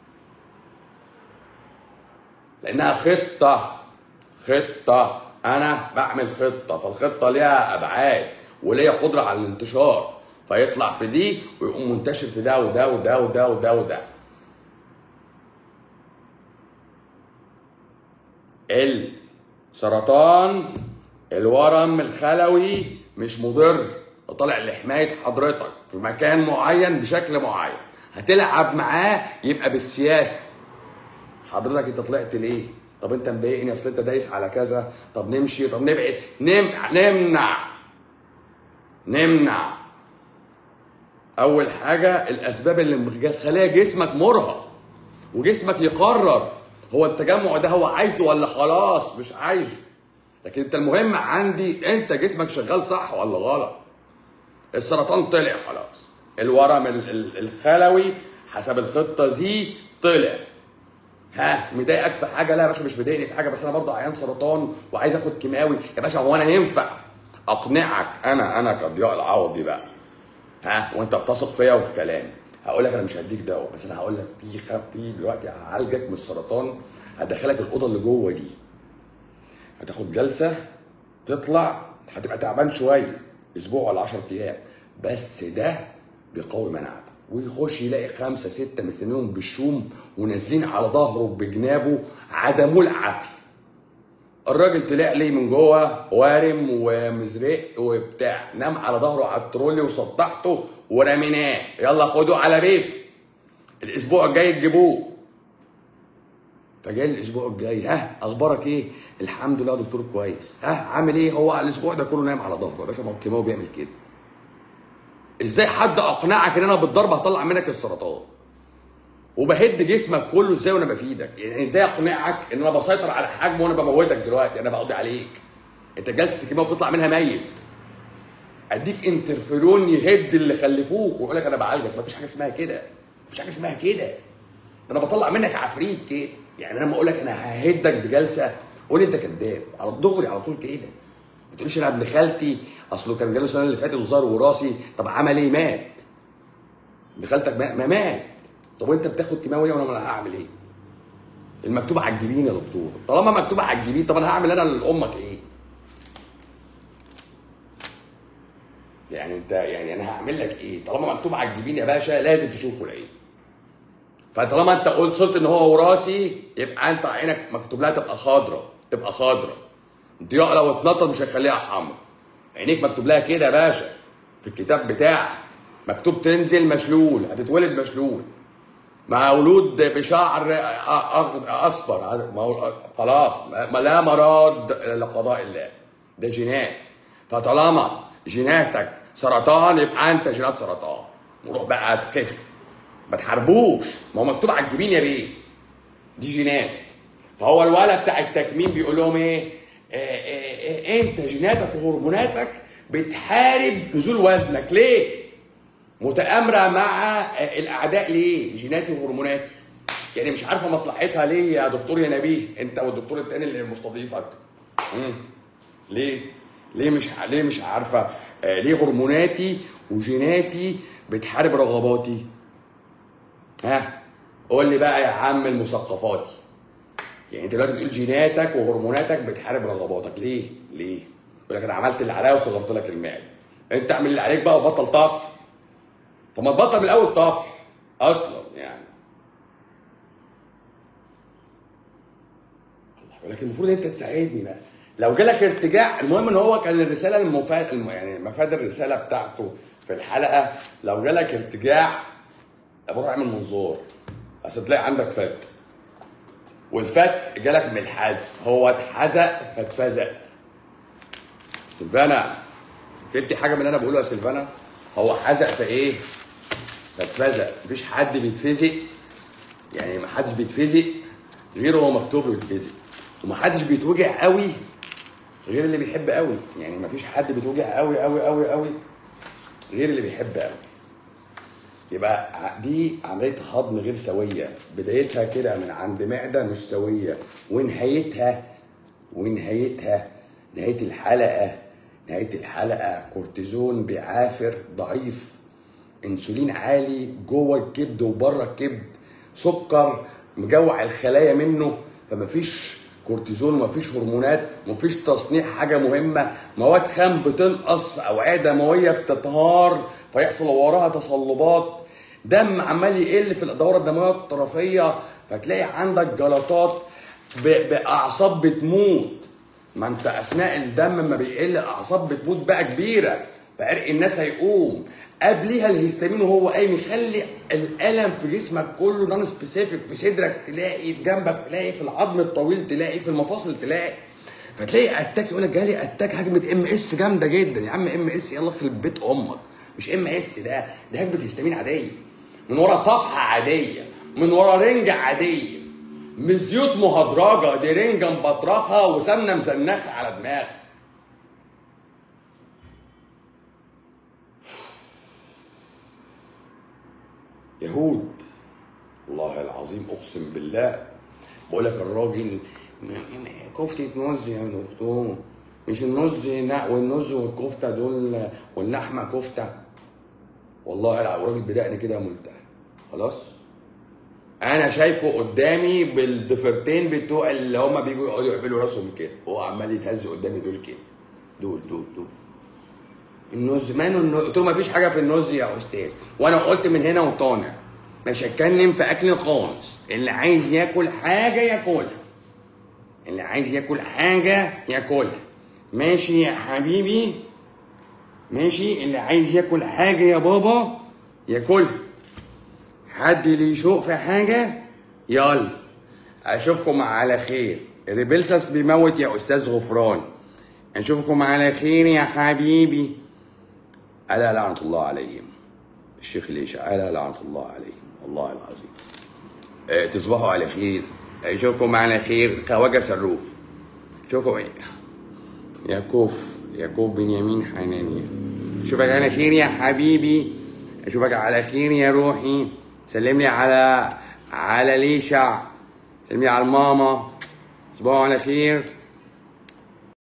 لانها خطه خطه انا بعمل خطه فالخطه ليها ابعاد وليها قدره على الانتشار فيطلع في دي ويقوم منتشر في ده وده وده وده وده وده السرطان الورم الخلوي مش مضر طالع لحمايه حضرتك في مكان معين بشكل معين هتلعب معاه يبقى بالسياسه حضرتك انت طلعت ليه؟ طب انت مضايقني اصل انت دايس على كذا طب نمشي طب نبعد نم... نمنع نمنع اول حاجه الاسباب اللي مخليه جسمك مرهق وجسمك يقرر هو التجمع ده هو عايزه ولا خلاص مش عايزه لكن انت المهم عندي انت جسمك شغال صح ولا غلط السرطان طلع خلاص الورم ال- ال- الخلوي حسب الخطه دي طلع ها مضايقك في حاجه لا يا باشا مش مضايقني في حاجه بس انا برضه عيان سرطان وعايز اخد كيماوي يا باشا هو انا ينفع اقنعك انا انا كضياء العوضي بقى ها وانت بتثق فيا وفي كلامي هقول لك انا مش هديك دواء بس انا هقول لك في خ... في دلوقتي هعالجك من السرطان هدخلك الاوضه اللي جوه دي هتاخد جلسه تطلع هتبقى تعبان شويه اسبوع ولا 10 ايام بس ده بيقوي مناعتك ويخش يلاقي خمسه سته مستنيهم بالشوم ونازلين على ظهره بجنابه عدموه العافيه الراجل طلع لي من جوه وارم ومزرق وبتاع نام على ظهره على الترولي وسطحته ورميناه يلا خدوا على بيته الاسبوع الجاي تجيبوه فجاي الاسبوع الجاي ها اخبارك ايه الحمد لله يا دكتور كويس ها عامل ايه هو على الاسبوع ده كله نايم على ظهره يا باشا ما هو الكيماوي بيعمل كده ازاي حد اقنعك ان انا بالضرب هطلع منك السرطان وبهد جسمك كله ازاي وانا بفيدك يعني ازاي اقنعك ان انا بسيطر على حجمه وانا بموتك دلوقتي انا بقضي عليك انت جلسه الكيماوي بتطلع منها ميت اديك انترفيرون يهد اللي خلفوك ويقول لك انا بعالجك مفيش حاجه اسمها كده مفيش حاجه اسمها كده ده انا بطلع منك عفريت كده يعني انا لما اقول لك انا ههدك بجلسه قول انت كذاب على الدغري على طول كده ما تقوليش انا ابن خالتي اصله كان جاله السنه اللي فاتت وظهر وراثي طب عمل ايه مات ابن خالتك ما ما مات طب وانت بتاخد كيماوي وانا أنا هعمل ايه المكتوب على الجبين يا دكتور طالما مكتوب على الجبين طب انا هعمل انا لامك ايه يعني انت يعني انا هعمل لك ايه طالما مكتوب على الجبين يا باشا لازم تشوفه العين فطالما انت قلت صرت ان هو وراثي يبقى انت عينك مكتوب لها تبقى خضراء تبقى خضراء ضياء لو اتنطط مش هيخليها حمرا عينيك مكتوب لها كده يا باشا في الكتاب بتاعك مكتوب تنزل مشلول هتتولد مشلول مولود بشعر أخضر- اصفر ما هو خلاص ما لا مراد لقضاء الله ده جينات فطالما جيناتك سرطان يبقى انت جينات سرطان وروح بقى تخف ما تحاربوش ما هو مكتوب على الجبين يا بيه دي جينات فهو الولد بتاع التكميم بيقول لهم ايه آه، آه، آه، انت جيناتك وهرموناتك بتحارب نزول وزنك ليه متآمرة مع آه، الأعداء ليه؟ جيناتي وهرموناتي. يعني مش عارفة مصلحتها ليه يا دكتور يا نبيه؟ أنت والدكتور التاني اللي مستضيفك. مم. ليه؟ ليه مش ليه مش عارفة؟ آه ليه هرموناتي وجيناتي بتحارب رغباتي؟ ها؟ قول لي بقى يا عم المثقفاتي. يعني انت دلوقتي بتقول جيناتك وهرموناتك بتحارب رغباتك، ليه؟ ليه؟ يقول لك انا عملت اللي عليا وصغرت لك المعده انت اعمل اللي عليك بقى وبطل طفل طب ما تبطل من الاول طفل اصلا يعني الله لكن المفروض انت تساعدني بقى لو جالك ارتجاع المهم ان هو كان الرساله المفاد الم- يعني مفاد الرساله بتاعته في الحلقه لو جالك ارتجاع بروح اعمل منظور اصل تلاقي عندك فت والفت جالك من الحزق هو اتحزق فاتفزق سلفانا فهمتي حاجه من اللي انا بقوله يا سلفانا هو حزق في ايه فاتفزق مفيش حد بيتفزق يعني ما حدش بيتفزق غير هو مكتوب له يتفزق وما حدش بيتوجع قوي غير اللي بيحب قوي يعني ما فيش حد بيتوجع قوي قوي قوي قوي غير اللي بيحب قوي يبقى دي عمليه هضم غير سويه بدايتها كده من عند معده مش سويه ونهايتها ونهايتها نهايه الحلقه نهايه الحلقه كورتيزون بيعافر ضعيف انسولين عالي جوه الكبد وبره الكبد سكر مجوع الخلايا منه فمفيش كورتيزون ومفيش هرمونات مفيش تصنيع حاجه مهمه مواد خام بتنقص في اوعيه دمويه بتتهار فيحصل وراها تصلبات دم عمال يقل في الدوره الدمويه الطرفيه فتلاقي عندك جلطات ب- باعصاب بتموت ما انت اثناء الدم ما بيقل الاعصاب بتموت بقى كبيره فعرق الناس هيقوم قبليها الهستامين وهو قايم يخلي الالم في جسمك كله نون سبيسيفيك في صدرك تلاقي في جنبك تلاقي في العظم الطويل تلاقي في المفاصل تلاقي فتلاقي اتاك يقول لك جالي اتاك هجمه ام اس جامده جدا يا عم ام اس يلا يخرب بيت امك مش ام اس ده ده هجمه هستامين عاديه من ورا طفحه عاديه من ورا رنجه عاديه مش زيوت مهدرجه دي رنجه مبطرخه وسمنه مزنخه على دماغك يهود والله العظيم اقسم بالله بقول لك الراجل م- م- كفتة نز يا دكتور مش النز لا والنز والكفتة دول واللحمة كفتة والله الع- الراجل بدقني كده ملتحي خلاص انا شايفه قدامي بالضفيرتين بتوع اللي هما بيجوا يقعدوا يعملوا راسهم كده هو عمال يتهز قدامي دول كده دول دول دول النز ماله النز قلت له ما فيش حاجه في النز يا استاذ وانا قلت من هنا وطالع مش هتكلم في اكل خالص اللي عايز ياكل حاجه ياكلها اللي عايز ياكل حاجه ياكلها ماشي يا حبيبي ماشي اللي عايز ياكل حاجه يا بابا ياكلها حد اللي يشوق في حاجه يلا اشوفكم على خير ريبلسس بيموت يا استاذ غفران اشوفكم على خير يا حبيبي الا لعنه الله عليهم الشيخ ليش الا لعنه الله عليهم والله العظيم آه، تصبحوا على خير اشوفكم على خير خواجه سروف اشوفكم ايه يعقوب يعقوب بنيامين حنانيا اشوفك على خير يا حبيبي اشوفك على خير يا روحي سلم لي على على ليشع سلم لي على الماما تصبحوا على خير